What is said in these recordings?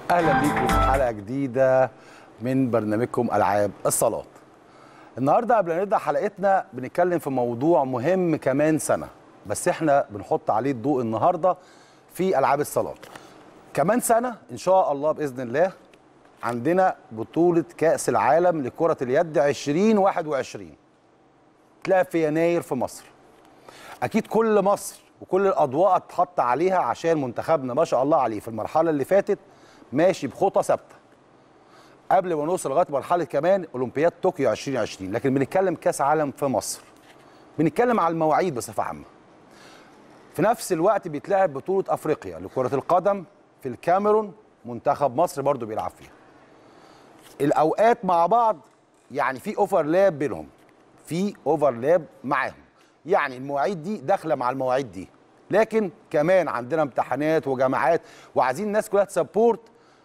اهلا بيكم في حلقه جديده من برنامجكم العاب الصالات النهارده قبل ما نبدا حلقتنا بنتكلم في موضوع مهم كمان سنه بس احنا بنحط عليه الضوء النهارده في العاب الصالات كمان سنه ان شاء الله باذن الله عندنا بطوله كاس العالم لكره اليد 2021 تلاقي في يناير في مصر اكيد كل مصر وكل الاضواء اتحط عليها عشان منتخبنا ما شاء الله عليه في المرحله اللي فاتت ماشي بخطى ثابته قبل ما نوصل لغايه مرحله كمان اولمبياد طوكيو 2020 لكن بنتكلم كاس عالم في مصر بنتكلم على المواعيد بصفه عامه في نفس الوقت بيتلعب بطوله افريقيا لكره القدم في الكاميرون منتخب مصر برضو بيلعب فيها الاوقات مع بعض يعني في اوفرلاب بينهم في اوفرلاب معاهم يعني المواعيد دي داخله مع المواعيد دي لكن كمان عندنا امتحانات وجامعات وعايزين الناس كلها تسبورت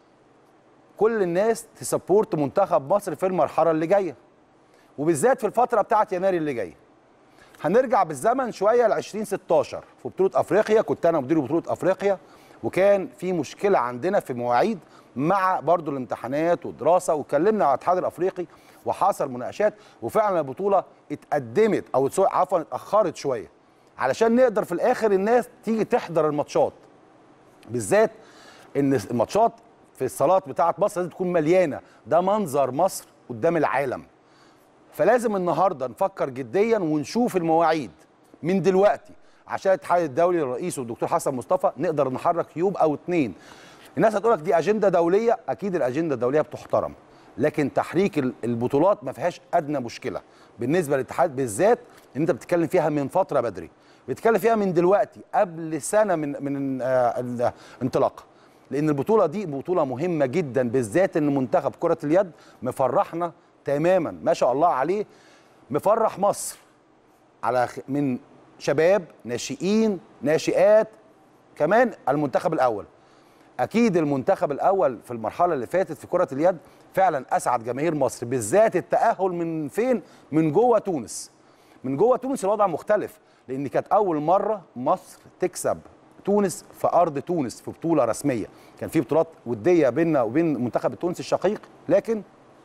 كل الناس تسبورت منتخب مصر في المرحله اللي جايه وبالذات في الفتره بتاعه يناير اللي جايه هنرجع بالزمن شويه ل 2016 في بطوله افريقيا كنت انا مدير بطوله افريقيا وكان في مشكله عندنا في مواعيد مع برضو الامتحانات والدراسه واتكلمنا على الاتحاد الافريقي وحصل مناقشات وفعلا البطوله اتقدمت او عفوا اتاخرت شويه علشان نقدر في الاخر الناس تيجي تحضر الماتشات بالذات ان الماتشات في الصالات بتاعه مصر لازم تكون مليانه ده منظر مصر قدام العالم فلازم النهارده نفكر جديا ونشوف المواعيد من دلوقتي عشان الاتحاد الدولي الرئيس والدكتور حسن مصطفى نقدر نحرك يوم او اتنين الناس هتقول لك دي اجنده دوليه اكيد الاجنده الدوليه بتحترم لكن تحريك البطولات ما فيهاش ادنى مشكله بالنسبه للاتحاد بالذات ان انت بتتكلم فيها من فتره بدري بتتكلم فيها من دلوقتي قبل سنه من من آه الانطلاق لان البطوله دي بطوله مهمه جدا بالذات ان منتخب كره اليد مفرحنا تماما ما شاء الله عليه مفرح مصر على من شباب ناشئين ناشئات كمان المنتخب الاول اكيد المنتخب الاول في المرحله اللي فاتت في كره اليد فعلا اسعد جماهير مصر بالذات التاهل من فين من جوه تونس من جوه تونس الوضع مختلف لان كانت اول مره مصر تكسب تونس في ارض تونس في بطوله رسميه كان في بطولات وديه بيننا وبين المنتخب التونسي الشقيق لكن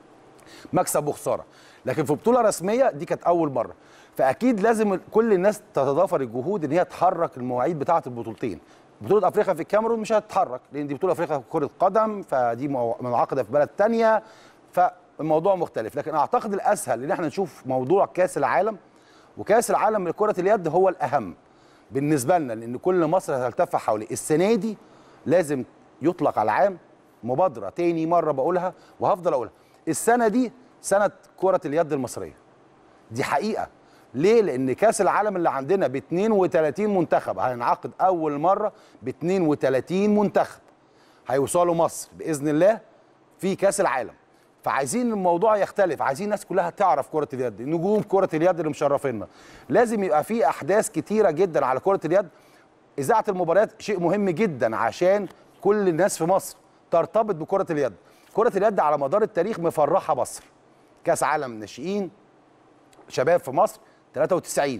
مكسب وخساره لكن في بطوله رسميه دي كانت اول مره فاكيد لازم كل الناس تتضافر الجهود ان هي تحرك المواعيد بتاعه البطولتين بطوله افريقيا في الكاميرون مش هتتحرك لان دي بطوله افريقيا في كره قدم فدي منعقده في بلد ثانيه فالموضوع مختلف لكن اعتقد الاسهل ان احنا نشوف موضوع كاس العالم وكاس العالم لكره اليد هو الاهم بالنسبه لنا لان كل مصر هتلتف حواليه السنه دي لازم يطلق على العام مبادره تاني مره بقولها وهفضل اقولها السنه دي سنه كره اليد المصريه دي حقيقه ليه؟ لأن كأس العالم اللي عندنا ب 32 منتخب هينعقد أول مرة ب 32 منتخب هيوصلوا مصر بإذن الله في كأس العالم فعايزين الموضوع يختلف عايزين الناس كلها تعرف كرة اليد نجوم كرة اليد اللي مشرفينا لازم يبقى في أحداث كتيرة جدا على كرة اليد إذاعة المباريات شيء مهم جدا عشان كل الناس في مصر ترتبط بكرة اليد كرة اليد على مدار التاريخ مفرحة مصر كأس عالم ناشئين شباب في مصر 93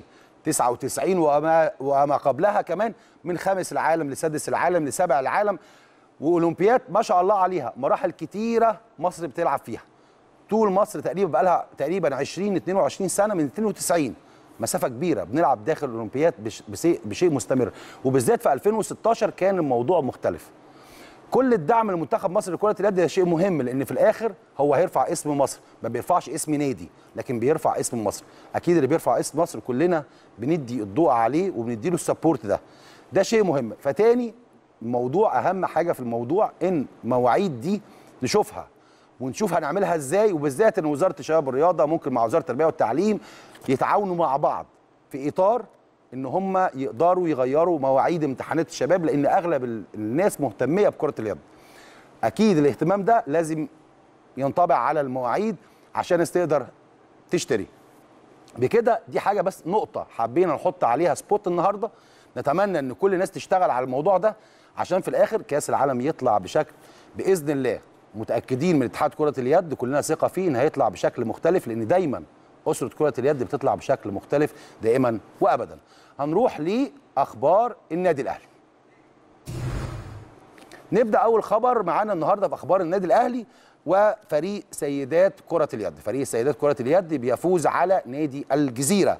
99 وما وما قبلها كمان من خامس العالم لسادس العالم لسابع العالم واولمبياد ما شاء الله عليها مراحل كتيره مصر بتلعب فيها طول مصر تقريبا بقى لها تقريبا 20 22 سنه من 92 مسافه كبيره بنلعب داخل الاولمبياد بشيء مستمر وبالذات في 2016 كان الموضوع مختلف كل الدعم لمنتخب مصر لكره اليد ده شيء مهم لان في الاخر هو هيرفع اسم مصر ما بيرفعش اسم نادي لكن بيرفع اسم مصر اكيد اللي بيرفع اسم مصر كلنا بندي الضوء عليه وبندي له السبورت ده ده شيء مهم فتاني الموضوع اهم حاجه في الموضوع ان مواعيد دي نشوفها ونشوف هنعملها ازاي وبالذات ان وزاره الشباب والرياضه ممكن مع وزاره التربيه والتعليم يتعاونوا مع بعض في اطار ان هم يقدروا يغيروا مواعيد امتحانات الشباب لان اغلب الناس مهتميه بكره اليد اكيد الاهتمام ده لازم ينطبع على المواعيد عشان الناس تقدر تشتري بكده دي حاجه بس نقطه حبينا نحط عليها سبوت النهارده نتمنى ان كل الناس تشتغل على الموضوع ده عشان في الاخر كاس العالم يطلع بشكل باذن الله متاكدين من اتحاد كره اليد كلنا ثقه فيه ان هيطلع بشكل مختلف لان دايما اسره كره اليد بتطلع بشكل مختلف دائما وابدا هنروح لاخبار النادي الاهلي نبدا اول خبر معانا النهارده في اخبار النادي الاهلي وفريق سيدات كره اليد فريق سيدات كره اليد بيفوز على نادي الجزيره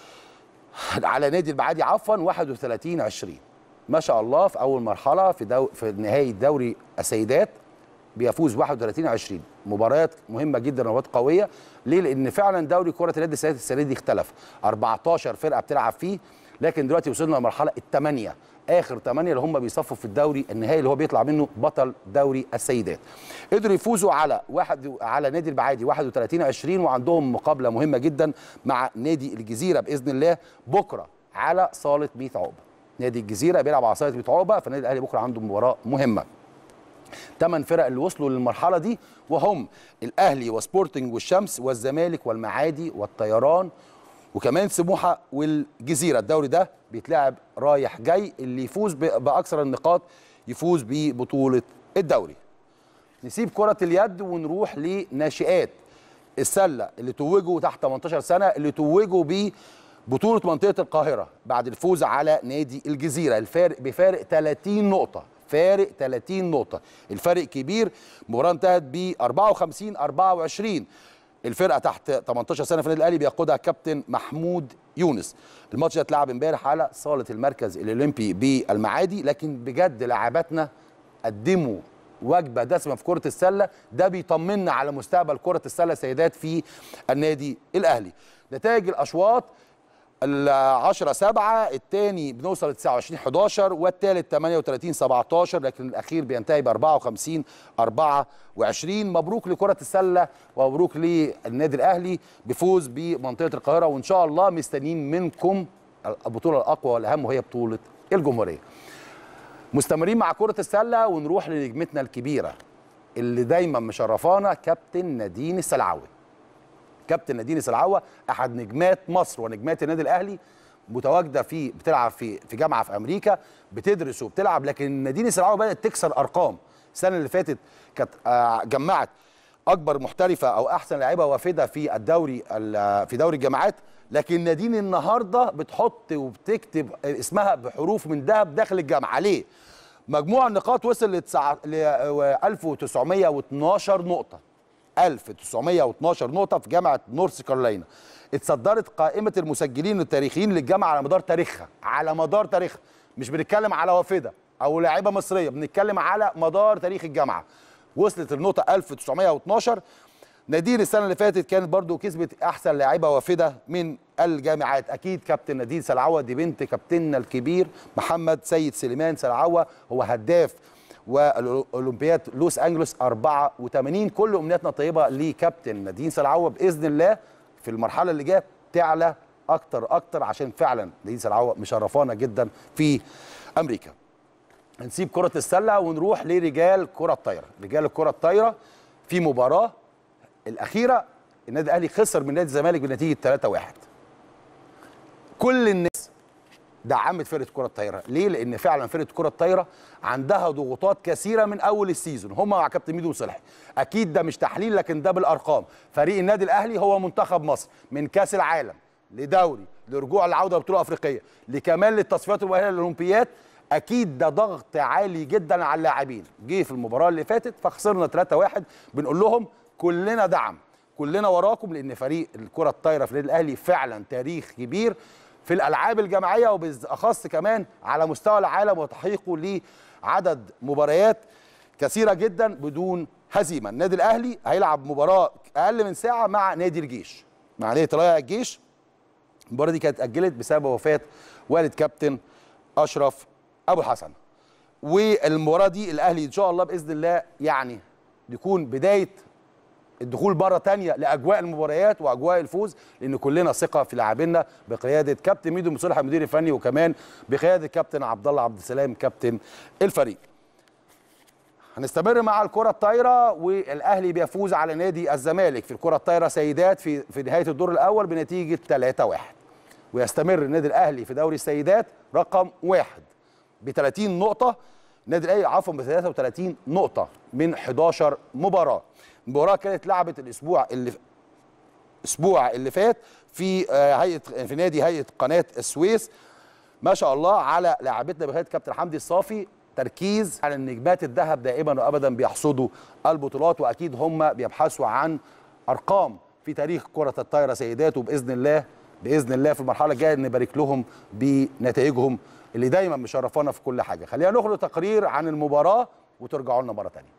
على نادي المعادي عفوا 31 20 ما شاء الله في اول مرحله في دو في نهايه دوري السيدات بيفوز 31 20 مباريات مهمه جدا ومباريات قويه ليه لان فعلا دوري كره اليد السيدات السنه دي اختلف 14 فرقه بتلعب فيه لكن دلوقتي وصلنا لمرحله الثمانيه اخر ثمانيه اللي هم بيصفوا في الدوري النهائي اللي هو بيطلع منه بطل دوري السيدات قدروا يفوزوا على واحد على نادي المعادي 31 20 وعندهم مقابله مهمه جدا مع نادي الجزيره باذن الله بكره على صاله ميت عقبه نادي الجزيره بيلعب على صاله ميت عقبه فالنادي الاهلي بكره عنده مباراه مهمه ثمان فرق اللي وصلوا للمرحله دي وهم الاهلي وسبورتنج والشمس والزمالك والمعادي والطيران وكمان سموحه والجزيره الدوري ده بيتلعب رايح جاي اللي يفوز باكثر النقاط يفوز ببطوله الدوري نسيب كره اليد ونروح لناشئات السله اللي توجوا تحت 18 سنه اللي توجوا ب بطولة منطقة القاهرة بعد الفوز على نادي الجزيرة الفارق بفارق 30 نقطة فارق 30 نقطة الفارق كبير المباراة انتهت ب 54 24 الفرقه تحت 18 سنه في النادي الاهلي بيقودها كابتن محمود يونس الماتش ده اتلعب امبارح على صاله المركز الاولمبي بالمعادي لكن بجد لاعباتنا قدموا وجبه دسمه في كره السله ده بيطمنا على مستقبل كره السله سيدات في النادي الاهلي نتائج الاشواط ال 10 7 الثاني بنوصل ل 29 11 والثالث 38 17 لكن الاخير بينتهي ب 54 24 مبروك لكره السله ومبروك للنادي الاهلي بفوز بمنطقه القاهره وان شاء الله مستنيين منكم البطوله الاقوى والاهم وهي بطوله الجمهوريه. مستمرين مع كره السله ونروح لنجمتنا الكبيره اللي دايما مشرفانا كابتن نادين السلعوي. كابتن نادين السلعوه احد نجمات مصر ونجمات النادي الاهلي متواجده في بتلعب في في جامعه في امريكا بتدرس وبتلعب لكن نادين السلعوه بدات تكسر ارقام السنه اللي فاتت كانت جمعت اكبر محترفه او احسن لاعيبه وافده في الدوري في دوري الجامعات لكن نادين النهارده بتحط وبتكتب اسمها بحروف من ذهب داخل الجامعه ليه مجموع النقاط وصل ل 1912 نقطه 1912 نقطة في جامعة نورث كارولاينا اتصدرت قائمة المسجلين التاريخيين للجامعة على مدار تاريخها على مدار تاريخها مش بنتكلم على وافدة أو لاعيبة مصرية بنتكلم على مدار تاريخ الجامعة وصلت النقطة 1912 نادين السنة اللي فاتت كانت برضو كسبت أحسن لاعيبة وافدة من الجامعات أكيد كابتن نادين سلعوة دي بنت كابتننا الكبير محمد سيد سليمان سلعوة هو هداف والاولمبياد لوس انجلوس 84 كل امنياتنا طيبه لكابتن نادين سلعوه باذن الله في المرحله اللي جايه تعلى اكتر اكتر عشان فعلا نادين سلعوه مشرفانا جدا في امريكا نسيب كره السله ونروح لرجال كره الطايره رجال الكره الطايره في مباراه الاخيره النادي الاهلي خسر من نادي الزمالك بنتيجه 3-1 كل الناس دعمت فرقه كره الطايره ليه لان فعلا فرقه كره الطايره عندها ضغوطات كثيره من اول السيزون هم مع كابتن ميدو صلحي اكيد ده مش تحليل لكن ده بالارقام فريق النادي الاهلي هو منتخب مصر من كاس العالم لدوري لرجوع العوده لبطوله افريقيه لكمال للتصفيات المؤهله للاولمبياد اكيد ده ضغط عالي جدا على اللاعبين جه في المباراه اللي فاتت فخسرنا 3-1 بنقول لهم كلنا دعم كلنا وراكم لان فريق الكره الطايره في النادي الاهلي فعلا تاريخ كبير في الالعاب الجماعيه وبالاخص كمان على مستوى العالم وتحقيقه لعدد مباريات كثيره جدا بدون هزيمه النادي الاهلي هيلعب مباراه اقل من ساعه مع نادي الجيش مع نادي طلائع الجيش المباراه دي كانت اتاجلت بسبب وفاه والد كابتن اشرف ابو حسن والمباراه دي الاهلي ان شاء الله باذن الله يعني يكون بدايه الدخول مره تانية لاجواء المباريات واجواء الفوز لان كلنا ثقه في لاعبينا بقياده كابتن ميدو مصلح المدير الفني وكمان بقياده كابتن عبد الله عبد السلام كابتن الفريق هنستمر مع الكره الطايره والاهلي بيفوز على نادي الزمالك في الكره الطايره سيدات في في نهايه الدور الاول بنتيجه 3-1 ويستمر النادي الاهلي في دوري السيدات رقم واحد ب 30 نقطه النادي الاهلي عفوا ب 33 نقطه من 11 مباراه المباراه كانت لعبت الاسبوع اللي الاسبوع اللي فات في هيئه في نادي هيئه قناه السويس ما شاء الله على لاعبتنا بقياده كابتن حمدي الصافي تركيز على النجمات الذهب دائما وابدا بيحصدوا البطولات واكيد هم بيبحثوا عن ارقام في تاريخ كره الطايره سيدات وباذن الله باذن الله في المرحله الجايه نبارك لهم بنتائجهم اللي دايما مشرفانا في كل حاجه خلينا نخرج تقرير عن المباراه وترجعوا لنا مره ثانيه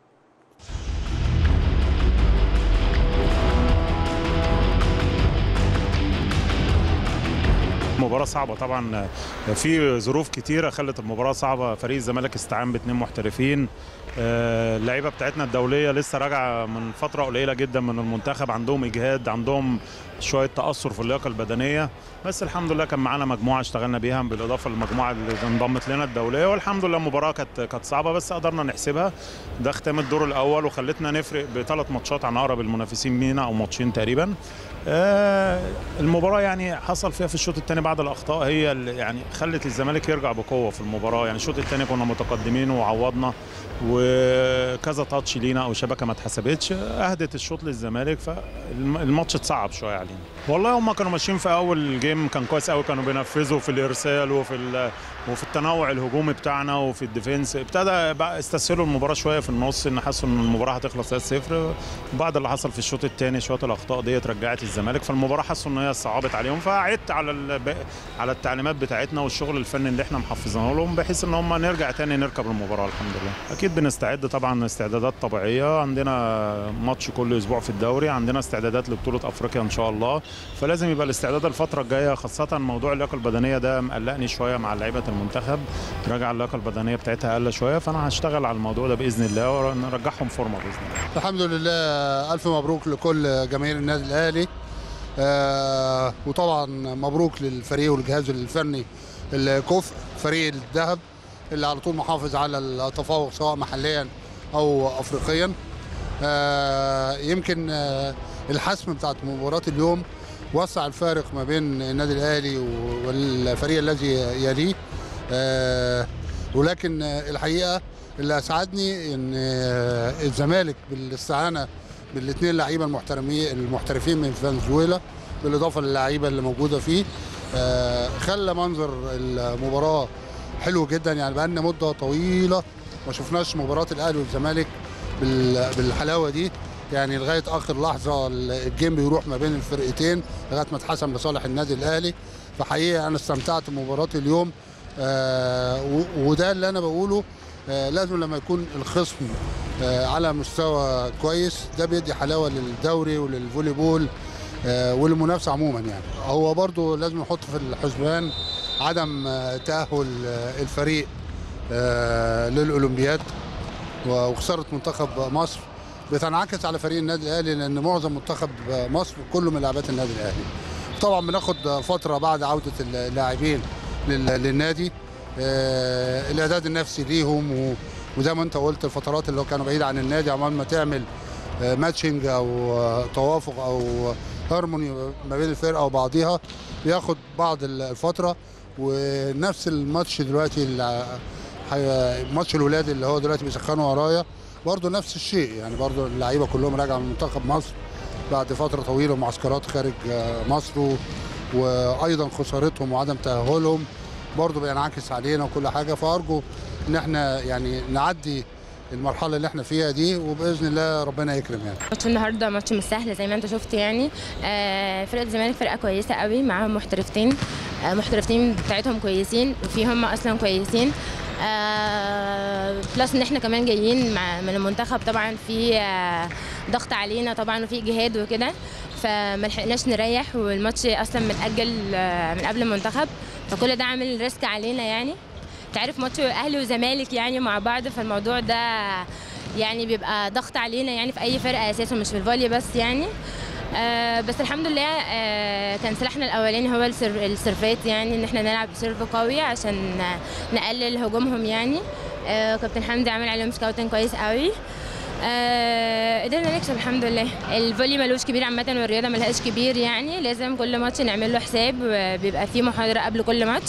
مباراة صعبة طبعا في ظروف كتيرة خلت المباراة صعبة فريق الزمالك استعان باثنين محترفين آه، اللعيبة بتاعتنا الدولية لسه راجعة من فترة قليلة جدا من المنتخب عندهم إجهاد عندهم شوية تأثر في اللياقة البدنية بس الحمد لله كان معانا مجموعة اشتغلنا بيها بالإضافة للمجموعة اللي انضمت لنا الدولية والحمد لله المباراة كانت كانت صعبة بس قدرنا نحسبها ده ختام الدور الأول وخلتنا نفرق بثلاث ماتشات عن أقرب المنافسين لينا أو ماتشين تقريبا آه، المباراة يعني حصل فيها في الشوط الثاني بعض الأخطاء هي اللي يعني خلت الزمالك يرجع بقوة في المباراة يعني الشوط الثاني كنا متقدمين وعوضنا وكذا تاتش لينا او شبكه ما اتحسبتش اهدت الشوط للزمالك فالماتش اتصعب شويه علينا والله هم كانوا ماشيين في اول جيم كان كويس قوي كانوا بينفذوا في الارسال وفي وفي التنوع الهجومي بتاعنا وفي الديفنس ابتدى بقى استسهلوا المباراه شويه في النص ان حسوا ان المباراه هتخلص 3-0 وبعد اللي حصل في الشوط الثاني شويه الاخطاء ديت رجعت الزمالك فالمباراه حسوا ان هي صعبت عليهم فعدت على على التعليمات بتاعتنا والشغل الفني اللي احنا محفظينه لهم بحيث ان هم نرجع تاني نركب المباراه الحمد لله اكيد بنستعد طبعا استعدادات طبيعيه عندنا ماتش كل اسبوع في الدوري عندنا استعدادات لبطوله افريقيا ان شاء الله فلازم يبقى الاستعداد الفتره الجايه خاصه موضوع اللياقه البدنيه ده مقلقني شويه مع لعيبه المنتخب راجع اللياقه البدنيه بتاعتها اقل شويه فانا هشتغل على الموضوع ده باذن الله ونرجعهم فورمه باذن الله الحمد لله الف مبروك لكل جماهير النادي الاهلي آه وطبعا مبروك للفريق والجهاز الفني الكفء فريق الذهب اللي على طول محافظ على التفوق سواء محليا او افريقيا آه يمكن آه الحسم بتاعت مباراه اليوم وسع الفارق ما بين النادي الاهلي والفريق الذي يليه آه ولكن الحقيقه اللي اسعدني ان الزمالك بالاستعانه بالاثنين لعيبه المحترمين المحترفين من فنزويلا بالاضافه للعيبه اللي موجوده فيه آه خلى منظر المباراه حلو جدا يعني بقى لنا مده طويله ما شفناش مباراه الاهلي والزمالك بالحلاوه دي يعني لغايه اخر لحظه الجيم بيروح ما بين الفرقتين لغايه ما اتحسم لصالح النادي الاهلي فحقيقه انا استمتعت بمباراه اليوم آه وده اللي انا بقوله آه لازم لما يكون الخصم آه على مستوى كويس ده بيدي حلاوه للدوري وللفولي بول وللمنافسه عموما يعني هو برضو لازم نحط في الحسبان عدم تاهل الفريق للاولمبياد وخساره منتخب مصر بتنعكس على فريق النادي الاهلي لان معظم منتخب مصر كله من لاعبات النادي الاهلي طبعا بناخد فتره بعد عوده اللاعبين للنادي آه الاعداد النفسي ليهم وزي ما انت قلت الفترات اللي كانوا بعيد عن النادي عمال ما تعمل آه ماتشنج او آه توافق او هارموني ما بين الفرقه وبعضيها بياخد بعض الفتره ونفس الماتش دلوقتي ماتش الولاد اللي هو دلوقتي بيسخنوا ورايا برضه نفس الشيء يعني برضه اللعيبه كلهم راجعه من منتخب مصر بعد فتره طويله معسكرات خارج مصر وايضا خسارتهم وعدم تاهلهم برضه بينعكس علينا وكل حاجه فارجو ان احنا يعني نعدي المرحله اللي احنا فيها دي وباذن الله ربنا يكرم يعني ماتش النهارده ماتش مش سهل زي ما انت شفت يعني آه فرقه الزمالك فرقه كويسه قوي معاهم محترفتين آه محترفتين بتاعتهم كويسين وفي هم اصلا كويسين آه بلس ان احنا كمان جايين مع من المنتخب طبعا في آه ضغط علينا طبعا وفي جهاد وكده فما لحقناش نريح والماتش اصلا متاجل آه من قبل المنتخب فكل ده عامل ريسك علينا يعني تعرف ماتش اهلي وزمالك يعني مع بعض فالموضوع ده يعني بيبقى ضغط علينا يعني في اي فرقه اساسا مش في الفولي بس يعني آه بس الحمد لله آه كان سلاحنا الاولاني هو السر السيرفات يعني ان احنا نلعب بسيرف قوي عشان نقلل هجومهم يعني آه كابتن حمدي عامل عليهم سكاوتنج كويس قوي آه قدرنا نكسب الحمد لله الفولي ملوش كبير عامه والرياضه ملهاش كبير يعني لازم كل ماتش نعمل له حساب بيبقى فيه محاضره قبل كل ماتش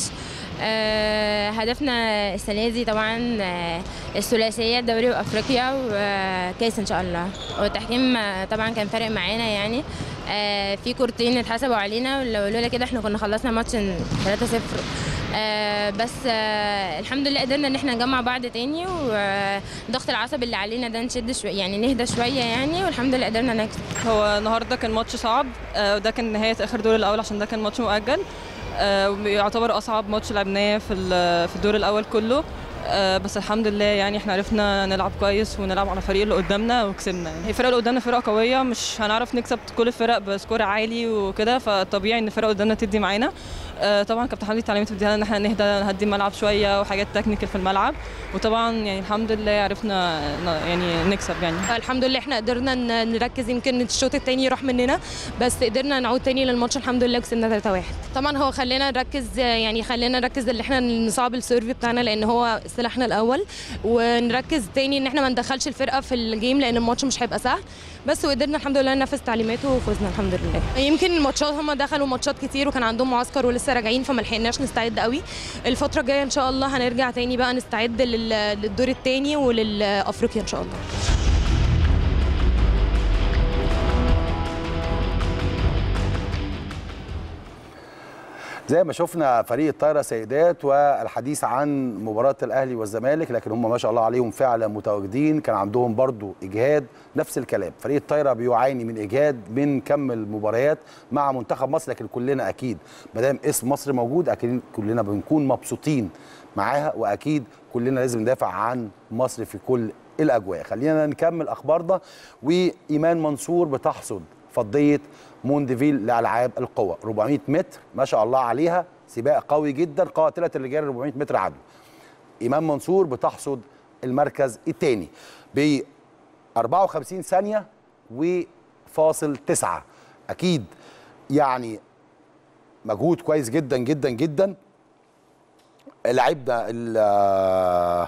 آه هدفنا السنه دي طبعا آه الثلاثيه الدوري وافريقيا وكاس ان شاء الله والتحكيم آه طبعا كان فارق معانا يعني في كورتين اتحسبوا علينا ولولا كده احنا كنا خلصنا ماتش 3-0 آه، بس آه، الحمد لله قدرنا ان احنا نجمع بعض تاني وضغط العصب اللي علينا ده نشد شويه يعني نهدى شويه يعني والحمد لله قدرنا نكسب هو النهارده كان ماتش صعب آه، وده كان نهايه اخر دور الاول عشان ده كان ماتش مؤجل آه، ويعتبر اصعب ماتش لعبناه في ال- في الدور الاول كله آه، بس الحمد لله يعني احنا عرفنا نلعب كويس ونلعب على الفريق اللي قدامنا وكسبنا يعني الفرق اللي قدامنا فرقه قويه مش هنعرف نكسب كل الفرق بسكور عالي وكده فطبيعي ان الفرق قدامنا تدي معانا آه، طبعا كابتن حمدي التعليمات بتديها لنا ان احنا نهدى نهدي الملعب شويه وحاجات تكنيكال في الملعب وطبعا يعني الحمد لله عرفنا ن- يعني نكسب يعني الحمد لله احنا قدرنا ن- نركز يمكن الشوط الثاني راح مننا بس قدرنا نعود تاني للماتش الحمد لله وكسبنا 3-1 طبعا هو خلينا نركز يعني خلينا نركز ان احنا نصعب السيرف بتاعنا لان هو سلاحنا الاول ونركز تاني ان احنا ما ندخلش الفرقه في الجيم لان الماتش مش هيبقى سهل بس وقدرنا الحمد لله ننفذ تعليماته وفزنا الحمد لله يمكن الماتشات هم دخلوا ماتشات كتير وكان عندهم معسكر ولسه راجعين فما لحقناش نستعد قوي الفتره الجايه ان شاء الله هنرجع تاني بقى نستعد لل- للدور الثاني وللافريقيا ان شاء الله زي ما شفنا فريق الطايره سيدات والحديث عن مباراه الاهلي والزمالك لكن هم ما شاء الله عليهم فعلا متواجدين كان عندهم برضو اجهاد نفس الكلام فريق الطايره بيعاني من اجهاد من كم المباريات مع منتخب مصر لكن كلنا اكيد ما دام اسم مصر موجود اكيد كلنا بنكون مبسوطين معاها واكيد كلنا لازم ندافع عن مصر في كل الاجواء خلينا نكمل اخبارنا وايمان منصور بتحصد فضيه مونديفيل لالعاب القوى 400 متر ما شاء الله عليها سباق قوي جدا قاتله الرجال 400 متر عدو ايمان منصور بتحصد المركز الثاني ب 54 ثانيه وفاصل تسعة اكيد يعني مجهود كويس جدا جدا جدا لعيبنا ال-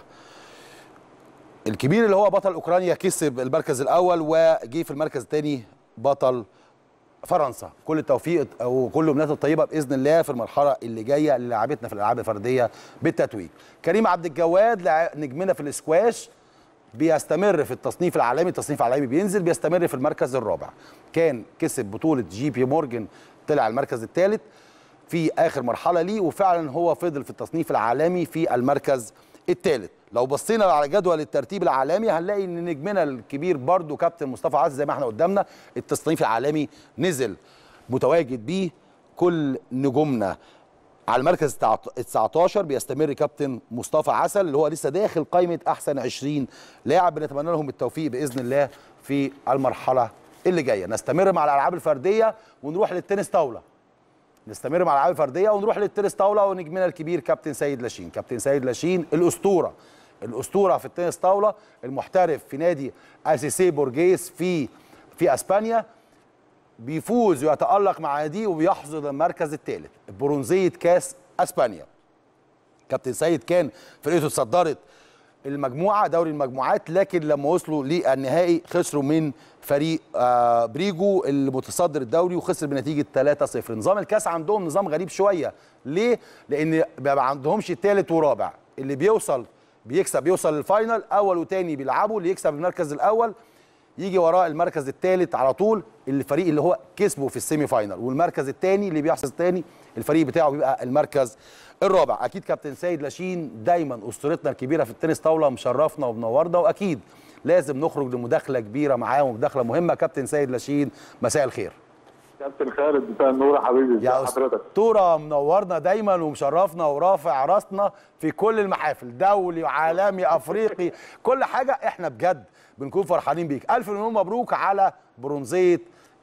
الكبير اللي هو بطل اوكرانيا كسب المركز الاول وجي في المركز الثاني بطل فرنسا كل التوفيق وكل الامنيات الطيبه باذن الله في المرحله اللي جايه اللي لعبتنا في الالعاب الفرديه بالتتويج كريم عبد الجواد لع- نجمنا في الاسكواش بيستمر في التصنيف العالمي التصنيف العالمي بينزل بيستمر في المركز الرابع كان كسب بطوله جي بي مورجان طلع المركز الثالث في اخر مرحله ليه وفعلا هو فضل في التصنيف العالمي في المركز الثالث لو بصينا على جدول الترتيب العالمي هنلاقي ان نجمنا الكبير برضو كابتن مصطفى عز زي ما احنا قدامنا التصنيف العالمي نزل متواجد بيه كل نجومنا على المركز ال 19 بيستمر كابتن مصطفى عسل اللي هو لسه داخل قائمه احسن 20 لاعب بنتمنى لهم التوفيق باذن الله في المرحله اللي جايه نستمر مع الالعاب الفرديه ونروح للتنس طاوله نستمر مع الالعاب الفرديه ونروح للتنس طاوله ونجمنا الكبير كابتن سيد لاشين كابتن سيد لاشين الاسطوره الاسطوره في التنس طاوله المحترف في نادي اسيسي بورجيس في في اسبانيا بيفوز ويتالق مع ناديه وبيحصد المركز الثالث برونزيه كاس اسبانيا كابتن سيد كان فرقته اتصدرت المجموعه دوري المجموعات لكن لما وصلوا للنهائي خسروا من فريق آه، بريجو المتصدر الدوري وخسر بنتيجه 3-0 نظام الكاس عندهم نظام غريب شويه ليه لان ما عندهمش ثالث ورابع اللي بيوصل بيكسب يوصل للفاينل اول وتاني بيلعبوا اللي يكسب المركز الاول يجي وراء المركز الثالث على طول الفريق اللي هو كسبه في السيمي فاينل والمركز الثاني اللي بيحصل تاني الفريق بتاعه بيبقى المركز الرابع اكيد كابتن سيد لاشين دايما اسطورتنا الكبيره في التنس طاوله مشرفنا ومنورنا واكيد لازم نخرج لمداخله كبيره معاه ومداخله مهمه كابتن سيد لاشين مساء الخير كابتن خالد مساء النور يا حبيبي ازي يا حضرتك اسطوره منورنا دايما ومشرفنا ورافع راسنا في كل المحافل دولي وعالمي افريقي كل حاجه احنا بجد بنكون فرحانين بيك الف مليون مبروك على برونزيه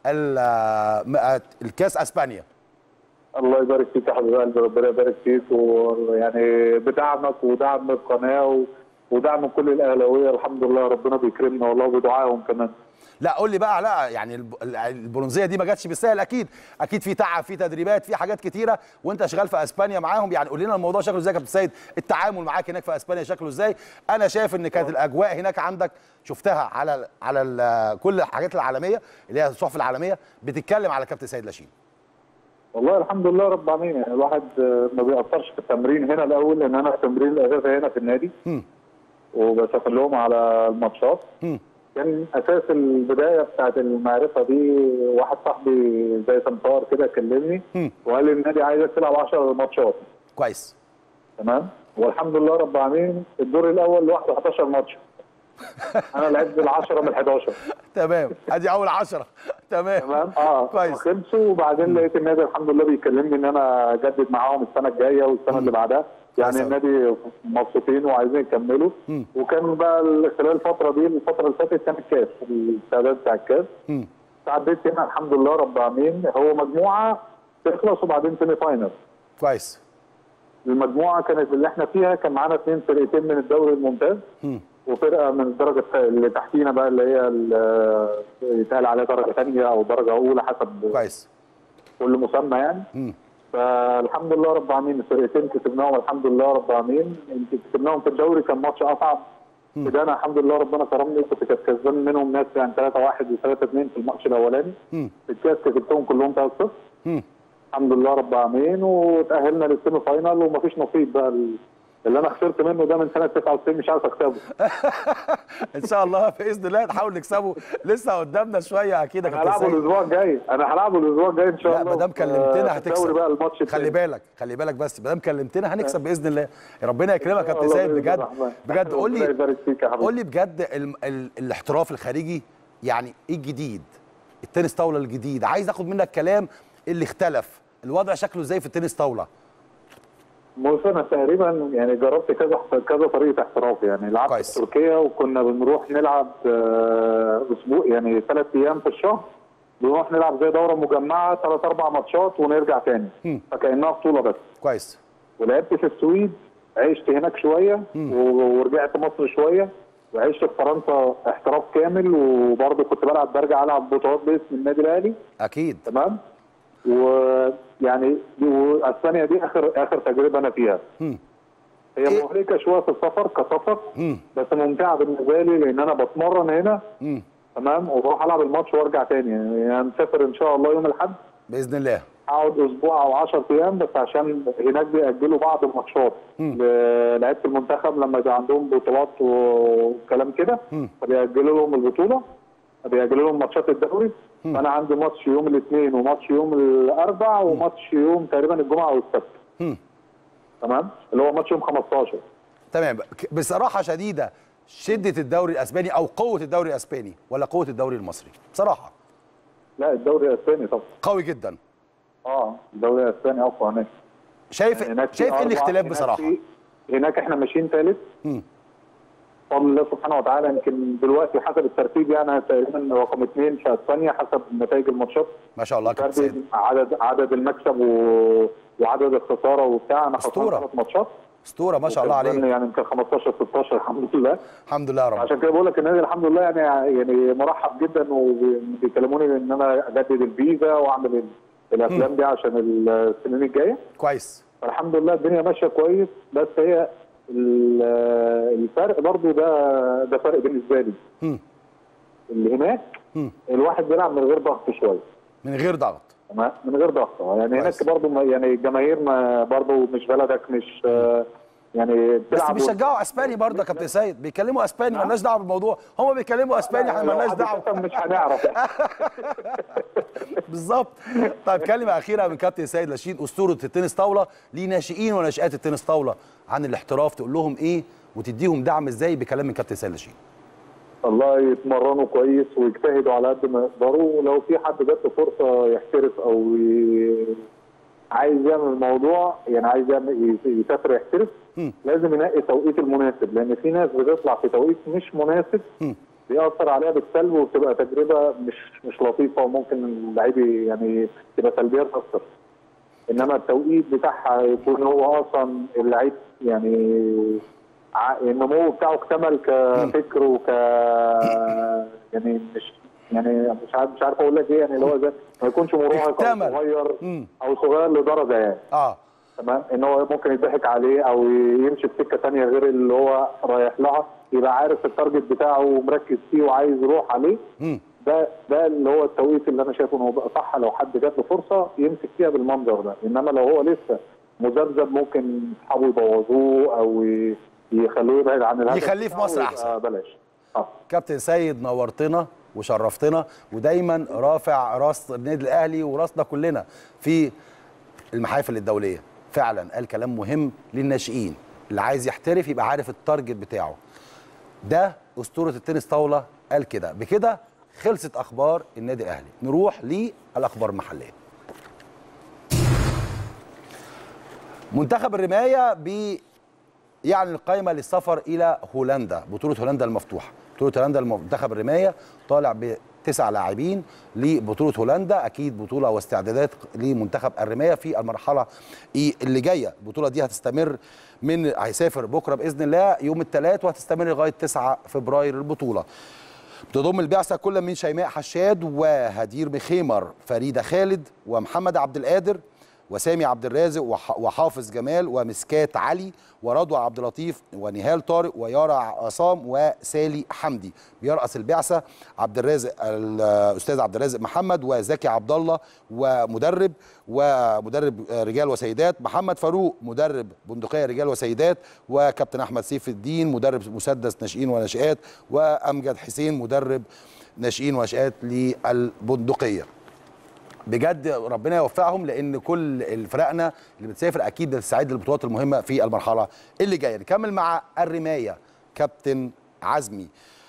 ال- الكاس اسبانيا الله يبارك فيك يا حبيب قلبي ربنا يبارك فيك ويعني بدعمك ودعم القناه و- ودعم كل الاهلاويه الحمد لله ربنا بيكرمنا والله بدعائهم كمان لا قول لي بقى لا يعني الب- البرونزيه دي ما جاتش بالسهل اكيد اكيد في تعب في تدريبات في حاجات كتيره وانت شغال في اسبانيا معاهم يعني قول لنا الموضوع شكله ازاي يا كابتن سيد التعامل معاك هناك في اسبانيا شكله ازاي انا شايف ان كانت الاجواء هناك عندك شفتها على على ال- كل الحاجات العالميه اللي هي الصحف العالميه بتتكلم على كابتن سيد لاشين والله الحمد لله رب العالمين يعني الواحد آه، ما بيأثرش في التمرين هنا الاول لان انا التمرين الاساسي هنا في النادي مم. وبسافر لهم على الماتشات مم. كان اساس البدايه بتاعت المعرفه دي واحد صاحبي زي سمسار كده كلمني مم. وقال لي النادي عايزك تلعب 10 ماتشات كويس تمام والحمد لله رب العالمين الدور الاول لوحده 11 ماتش انا لعبت ال 10 من 11 تمام ادي اول 10 تمام تمام اه كويس. خلصوا وبعدين لقيت النادي الحمد لله بيكلمني ان انا اجدد معاهم السنه الجايه والسنه اللي بعدها يعني كويس أوي. النادي مبسوطين وعايزين يكملوا مم. وكان بقى ال- خلال الفتره دي الفتره اللي فاتت كان الكاس الاستعداد بتاع الكاس مم. تعديت هنا الحمد لله رب العالمين هو مجموعه تخلص وبعدين سيمي فاينل كويس المجموعه كانت اللي احنا فيها كان معانا اثنين فرقتين من الدوري الممتاز مم. وفرقه من الدرجه الت- اللي تحتينا بقى اللي هي ال- يتقال عليها درجه ثانيه او درجه اولى حسب كويس كل مسمى يعني مم. فالحمد لله رب العالمين الفرقتين كسبناهم الحمد لله رب العالمين يمكن كسبناهم في الدوري كان ماتش اصعب ده انا الحمد لله ربنا كرمني كنت كنت كسبان منهم ناس يعني 3 1 و 3 2 في الماتش الاولاني مم. في الكاس كسبتهم كلهم 3 0 مم. الحمد لله رب العالمين وتاهلنا للسيمي فاينال ومفيش نصيب بقى ال- اللي انا خسرت منه ده من سنه 99 مش عارف اكسبه ان شاء الله باذن الله نحاول نكسبه لسه قدامنا شويه اكيد يا انا كابتن هلعبه سيد الاسبوع الجاي انا هلعبه الاسبوع الجاي ان شاء لا الله ما دام في- كلمتنا في هتكسب الدوري بقى الماتش خلي التاني. بالك خلي بالك بس ما دام كلمتنا هنكسب باذن الله ربنا يكرمك يا كابتن الله سيد بإذن بجد الرحمن. بجد قول ربنا لي يبارك فيك يا حبيبي قول لي بجد ال ال الاحتراف الخارجي يعني ايه الجديد التنس طاوله الجديد عايز اخد منك كلام اللي اختلف الوضع شكله ازاي في التنس طاوله بص انا تقريبا يعني جربت كذا كذا طريقه احتراف يعني لعبت كويس. في تركيا وكنا بنروح نلعب آه، اسبوع يعني ثلاث ايام في الشهر بنروح نلعب زي دوره مجمعه ثلاث اربع ماتشات ونرجع تاني مم. فكانها بطوله بس كويس ولعبت في السويد عشت هناك شويه و- ورجعت مصر شويه وعشت في فرنسا احتراف كامل وبرضه كنت بلعب برجع العب بطولات باسم النادي الاهلي اكيد تمام ويعني دي- واسبانيا دي اخر اخر تجربه انا فيها مم. هي إيه؟ مهلكه شويه في السفر كسفر مم. بس ممتعه بالنسبه لي لان انا بتمرن هنا مم. تمام وبروح العب الماتش وارجع تاني يعني انا مسافر ان شاء الله يوم الاحد باذن الله اقعد اسبوع او 10 ايام بس عشان هناك بيأجلوا بعض الماتشات مم. لعيبه المنتخب لما يبقى عندهم بطولات وكلام كده مم. فبيأجلوا لهم البطوله بيأجلوا لهم ماتشات الدوري فانا عندي ماتش يوم الاثنين وماتش يوم الاربع وماتش يوم تقريبا الجمعه او السبت مم. تمام اللي هو ماتش يوم 15 تمام ك- بصراحه شديده شده الدوري الاسباني او قوه الدوري الاسباني ولا قوه الدوري المصري بصراحه لا الدوري الاسباني طبعا قوي جدا اه الدوري الاسباني اقوى هناك شايف هناك في شايف ايه أربعة- الاختلاف هناك بصراحه في- هناك احنا ماشيين ثالث مم. بفضل الله سبحانه وتعالى يمكن دلوقتي حسب الترتيب يعني تقريبا رقم اثنين في اسبانيا حسب نتائج الماتشات ما شاء الله يا كابتن فرق سيد عدد عدد المكسب و... وعدد الخساره وبتاع انا خسران أسطورة. ثلاث ماتشات اسطوره ما شاء الله وكسبان عليك يعني يمكن 15 16 الحمد لله الحمد لله يا رب عشان كده بقول لك النادي الحمد لله يعني يعني مرحب جدا وبيكلموني ان انا اجدد الفيزا واعمل ال- الافلام دي عشان السنين الجايه كويس فالحمد لله الدنيا ماشيه كويس بس هي ال- الفرق برضو ده ده فرق بالنسبه لي مم. اللي هناك مم. الواحد بيلعب من غير ضغط شويه من غير ضغط تمام؟ من غير ضغط يعني كويس. هناك برضو ما- يعني الجماهير ما برضو مش بلدك مش آه، يعني بس بتلعب بيشجعوا اسباني برضه يا كابتن سيد بيتكلموا اسباني مالناش دعوه بالموضوع هم بيتكلموا اسباني احنا لو مالناش حد دعوه شتم مش هنعرف يعني. بالظبط طيب كلمه اخيره من كابتن سيد لاشين اسطوره التنس طاوله لناشئين وناشئات التنس طاوله عن الاحتراف تقول لهم ايه وتديهم دعم ازاي بكلام من كابتن سيد لاشين الله يتمرنوا كويس ويجتهدوا على قد ما يقدروا ولو في حد جات له فرصه يحترف او ي... عايز يعمل الموضوع يعني عايز يعمل يسافر يحترف مم. لازم ينقي التوقيت المناسب لان في ناس بتطلع في توقيت مش مناسب مم. بيأثر عليها بالسلب وبتبقى تجربه مش مش لطيفه وممكن اللعيب يعني تبقى سلبيه اكتر انما التوقيت بتاعها يكون هو اصلا اللعيب يعني ع- النمو بتاعه اكتمل كفكر وك يعني مش يعني مش عارف مش عارف اقول لك ايه يعني اللي هو ده ما يكونش مراهق اكتمل. او صغير مم. او صغير لدرجه يعني اه تمام ان هو ممكن يضحك عليه او يمشي في سكه ثانيه غير اللي هو رايح لها يبقى عارف التارجت بتاعه ومركز فيه وعايز يروح عليه مم. ده ده اللي هو التوقيت اللي انا شايفه انه بقى صح لو حد جات له فرصه يمسك فيها بالمنظر ده انما لو هو لسه مذبذب ممكن اصحابه يبوظوه او ي- يخلوه يبعد عن الهدف يخليه في بتاعه مصر يبقى أحسن. بلاش اه كابتن سيد نورتنا وشرفتنا ودايما رافع راس النادي الاهلي وراسنا كلنا في المحافل الدوليه فعلا قال كلام مهم للناشئين اللي عايز يحترف يبقى عارف التارجت بتاعه ده اسطوره التنس طاوله قال كده بكده خلصت اخبار النادي الاهلي نروح للاخبار المحليه منتخب الرمايه بي يعني القائمه للسفر الى هولندا بطوله هولندا المفتوحه بطوله هولندا المنتخب الرمايه طالع بتسع لاعبين لبطوله هولندا اكيد بطوله واستعدادات لمنتخب الرمايه في المرحله إيه اللي جايه البطوله دي هتستمر من هيسافر بكره باذن الله يوم الثلاث وهتستمر لغايه 9 فبراير البطوله تضم البعثه كل من شيماء حشاد وهدير مخيمر فريده خالد ومحمد عبد القادر وسامي عبد الرازق وح- وحافظ جمال ومسكات علي ورضوى عبد اللطيف ونهال طارق ويارا عصام وسالي حمدي بيرأس البعثه عبد الرازق الاستاذ عبد الرازق محمد وزكي عبد الله ومدرب ومدرب رجال وسيدات محمد فاروق مدرب بندقيه رجال وسيدات وكابتن احمد سيف الدين مدرب مسدس ناشئين وناشئات وامجد حسين مدرب ناشئين وناشئات للبندقيه بجد ربنا يوفقهم لان كل فرقنا اللي بتسافر اكيد بتستعد للبطولات المهمه في المرحله اللي جايه نكمل مع الرمايه كابتن عزمي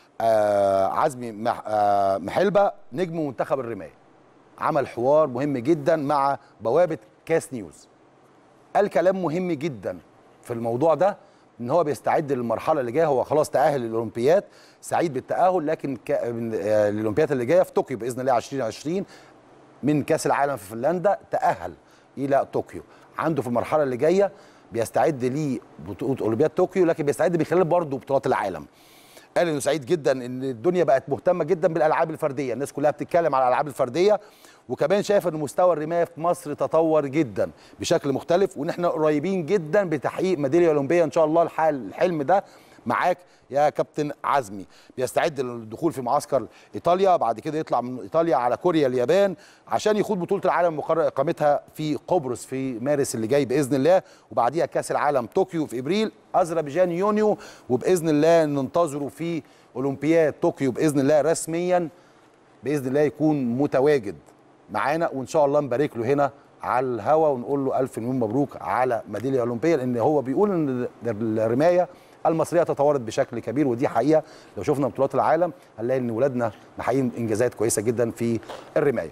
آه عزمي مح آه محلبه نجم منتخب الرمايه عمل حوار مهم جدا مع بوابه كاس نيوز قال كلام مهم جدا في الموضوع ده ان هو بيستعد للمرحله اللي جايه هو خلاص تاهل للاولمبياد سعيد بالتاهل لكن ك... من- آه، الاولمبياد اللي جايه في طوكيو باذن الله 2020 من كاس العالم في فنلندا تاهل الى طوكيو عنده في المرحله اللي جايه بيستعد لبطوله اولمبياد طوكيو لكن بيستعد من خلال برضه بطولات العالم قال انه سعيد جدا ان الدنيا بقت مهتمه جدا بالالعاب الفرديه الناس كلها بتتكلم على الالعاب الفرديه وكمان شايف ان مستوى الرمايه في مصر تطور جدا بشكل مختلف وان احنا قريبين جدا بتحقيق ميداليه اولمبيه ان شاء الله الحال الحلم ده معاك يا كابتن عزمي بيستعد للدخول في معسكر ايطاليا بعد كده يطلع من ايطاليا على كوريا اليابان عشان يخوض بطوله العالم مقرر اقامتها في قبرص في مارس اللي جاي باذن الله وبعديها كاس العالم طوكيو في ابريل اذربيجان يونيو وباذن الله ننتظره في اولمبياد طوكيو باذن الله رسميا باذن الله يكون متواجد معانا وان شاء الله نبارك له هنا على الهوا ونقول له الف مليون مبروك على ميداليه اولمبيه لان هو بيقول ان الرمايه المصريه تطورت بشكل كبير ودي حقيقه لو شفنا بطولات العالم هنلاقي ان ولادنا محققين انجازات كويسه جدا في الرمايه.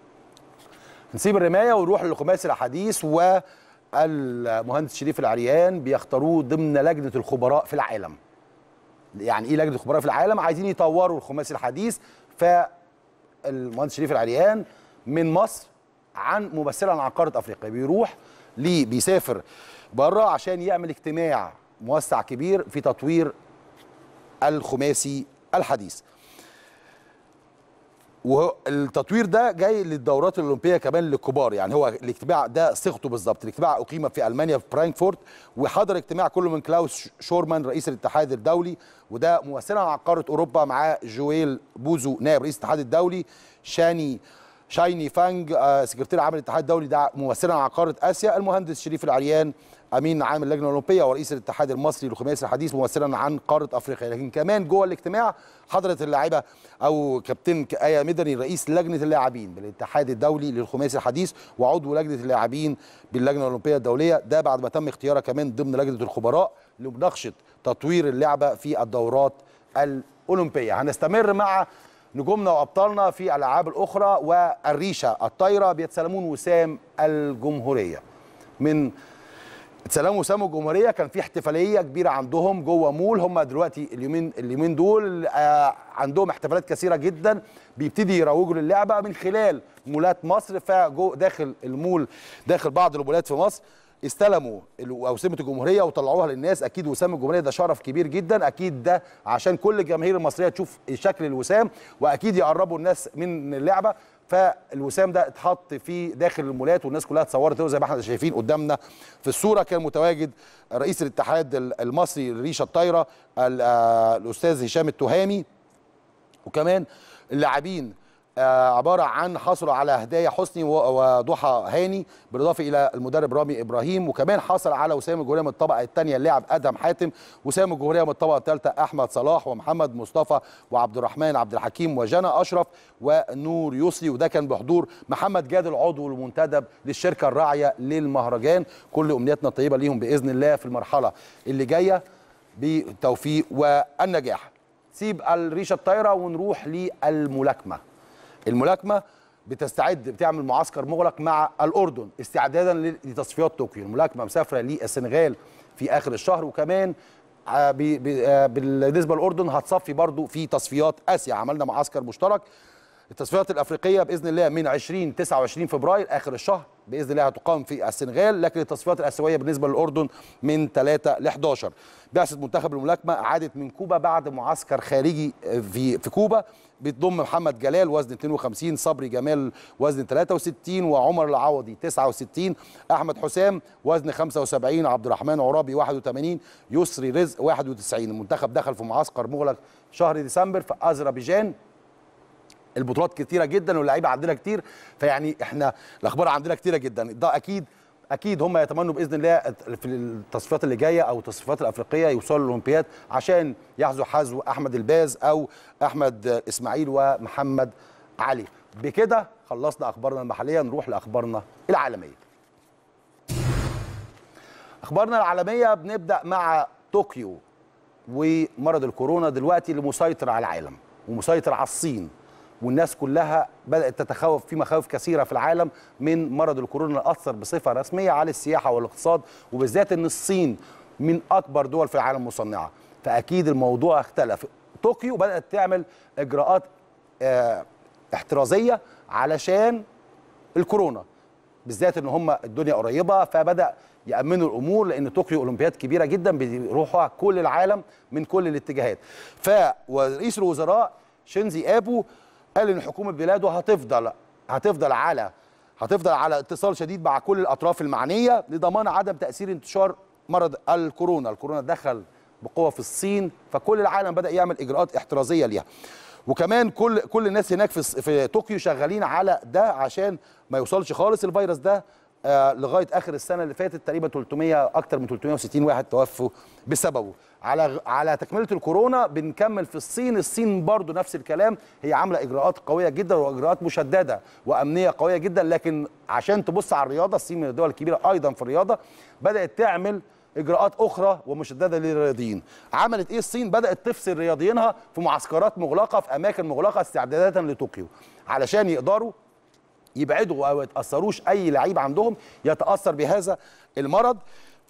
نسيب الرمايه ونروح للخماسي الحديث والمهندس شريف العريان بيختاروه ضمن لجنه الخبراء في العالم. يعني ايه لجنه الخبراء في العالم؟ عايزين يطوروا الخماسي الحديث فالمهندس شريف العريان من مصر عن ممثلا عن قاره افريقيا بيروح ليه بيسافر بره عشان يعمل اجتماع موسع كبير في تطوير الخماسي الحديث والتطوير ده جاي للدورات الاولمبيه كمان للكبار يعني هو الاجتماع ده صيغته بالظبط الاجتماع اقيم في المانيا في فرانكفورت وحضر اجتماع كله من كلاوس شورمان رئيس الاتحاد الدولي وده ممثلا عن قاره اوروبا معاه جويل بوزو نائب رئيس الاتحاد الدولي شاني شايني فانج آه، سكرتير عام الاتحاد الدولي ده ممثلا عن قاره اسيا المهندس شريف العريان امين عام اللجنه الاولمبيه ورئيس الاتحاد المصري للخماسي الحديث ممثلا عن قاره افريقيا لكن كمان جوه الاجتماع حضرت اللاعبه او كابتن ايه مدني رئيس لجنه اللاعبين بالاتحاد الدولي للخماسي الحديث وعضو لجنه اللاعبين باللجنه الاولمبيه الدوليه ده بعد ما تم اختيارها كمان ضمن لجنه الخبراء لمناقشه تطوير اللعبه في الدورات الاولمبيه هنستمر مع نجومنا وابطالنا في الالعاب الاخرى والريشه الطايره بيتسلمون وسام الجمهوريه من اتسلموا وسام الجمهوريه كان في احتفاليه كبيره عندهم جوه مول هم دلوقتي اليومين اليومين دول آه عندهم احتفالات كثيره جدا بيبتدي يروجوا للعبه من خلال مولات مصر فجو داخل المول داخل بعض المولات في مصر استلموا ال- اوسمه الجمهوريه وطلعوها للناس اكيد وسام الجمهوريه ده شرف كبير جدا اكيد ده عشان كل الجماهير المصريه تشوف شكل الوسام واكيد يقربوا الناس من اللعبه فالوسام ده اتحط في داخل المولات والناس كلها اتصورت زي ما احنا شايفين قدامنا في الصوره كان متواجد رئيس الاتحاد المصري لريشه الطايره ال- آه، الاستاذ هشام التهامي وكمان اللاعبين آه، عباره عن حصلوا على هدايا حسني و- وضحى هاني بالاضافه الى المدرب رامي ابراهيم وكمان حصل على وسام الجمهوريه من الطبقه الثانيه اللاعب ادهم حاتم وسام الجمهوريه من الطبقه الثالثه احمد صلاح ومحمد مصطفى وعبد الرحمن عبد الحكيم وجنى اشرف ونور يسري وده كان بحضور محمد جاد العضو المنتدب للشركه الراعيه للمهرجان كل امنياتنا طيبه ليهم باذن الله في المرحله اللي جايه بالتوفيق والنجاح سيب الريشه الطايره ونروح للملاكمه الملاكمه بتستعد بتعمل معسكر مغلق مع الاردن استعدادا لتصفيات طوكيو الملاكمه مسافره للسنغال في اخر الشهر وكمان آه، ب- ب- آه، بالنسبه للاردن هتصفي برضو في تصفيات اسيا عملنا معسكر مشترك التصفيات الافريقيه باذن الله من 20 29 فبراير اخر الشهر باذن الله هتقام في السنغال لكن التصفيات الاسيويه بالنسبه للاردن من 3 ل 11 بعثه منتخب الملاكمه عادت من كوبا بعد معسكر خارجي في في كوبا بتضم محمد جلال وزن 52 صبري جمال وزن 63 وعمر العوضي 69 احمد حسام وزن 75 عبد الرحمن عرابي 81 يسري رزق 91 المنتخب دخل في معسكر مغلق شهر ديسمبر في اذربيجان البطولات كتيره جدا واللعيبه عندنا كتير فيعني احنا الاخبار عندنا كتيره جدا ده اكيد اكيد هم يتمنوا باذن الله في التصفيات اللي جايه او التصفيات الافريقيه يوصلوا للاولمبياد عشان يحذوا حذو احمد الباز او احمد اسماعيل ومحمد علي بكده خلصنا اخبارنا المحليه نروح لاخبارنا العالميه اخبارنا العالميه بنبدا مع طوكيو ومرض الكورونا دلوقتي اللي مسيطر على العالم ومسيطر على الصين والناس كلها بدات تتخوف في مخاوف كثيره في العالم من مرض الكورونا اللي اثر بصفه رسميه على السياحه والاقتصاد وبالذات ان الصين من اكبر دول في العالم مصنعه فاكيد الموضوع اختلف طوكيو بدات تعمل اجراءات آه احترازيه علشان الكورونا بالذات ان هم الدنيا قريبه فبدا يامنوا الامور لان طوكيو اولمبياد كبيره جدا بيروحوا كل العالم من كل الاتجاهات فرئيس الوزراء شينزي ابو قال ان حكومه بلاده هتفضل هتفضل على هتفضل على اتصال شديد مع كل الاطراف المعنيه لضمان عدم تاثير انتشار مرض الكورونا الكورونا دخل بقوه في الصين فكل العالم بدا يعمل اجراءات احترازيه ليها وكمان كل كل الناس هناك في في طوكيو شغالين على ده عشان ما يوصلش خالص الفيروس ده آه لغايه اخر السنه اللي فاتت تقريبا 300 اكتر من 360 واحد توفوا بسببه على على تكمله الكورونا بنكمل في الصين الصين برضو نفس الكلام هي عامله اجراءات قويه جدا واجراءات مشدده وامنيه قويه جدا لكن عشان تبص على الرياضه الصين من الدول الكبيره ايضا في الرياضه بدات تعمل اجراءات اخرى ومشدده للرياضيين عملت ايه الصين بدات تفصل رياضيينها في معسكرات مغلقه في اماكن مغلقه استعدادا لطوكيو علشان يقدروا يبعدوا او يتاثروش اي لعيب عندهم يتاثر بهذا المرض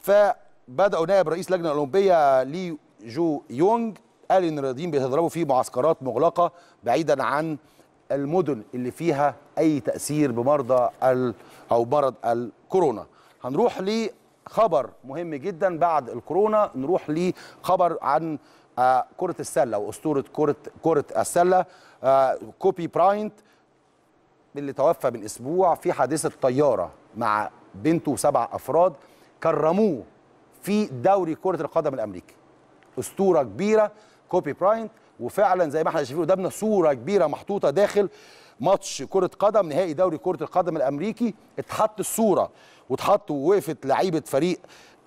فبداوا نائب رئيس اللجنه الاولمبيه لي جو يونغ قال ان الرياضيين بيتدربوا في معسكرات مغلقه بعيدا عن المدن اللي فيها اي تاثير بمرضى ال او مرض الكورونا هنروح لخبر مهم جدا بعد الكورونا نروح لخبر عن آه كره السله واسطوره كره كره السله آه كوبي براينت اللي توفى من اسبوع في حادثه طياره مع بنته وسبع افراد كرموه في دوري كره القدم الامريكي اسطوره كبيره كوبي براينت وفعلا زي ما احنا شايفين قدامنا صوره كبيره محطوطه داخل ماتش كره قدم نهائي دوري كره القدم الامريكي اتحط الصوره واتحط ووقفت لعيبه فريق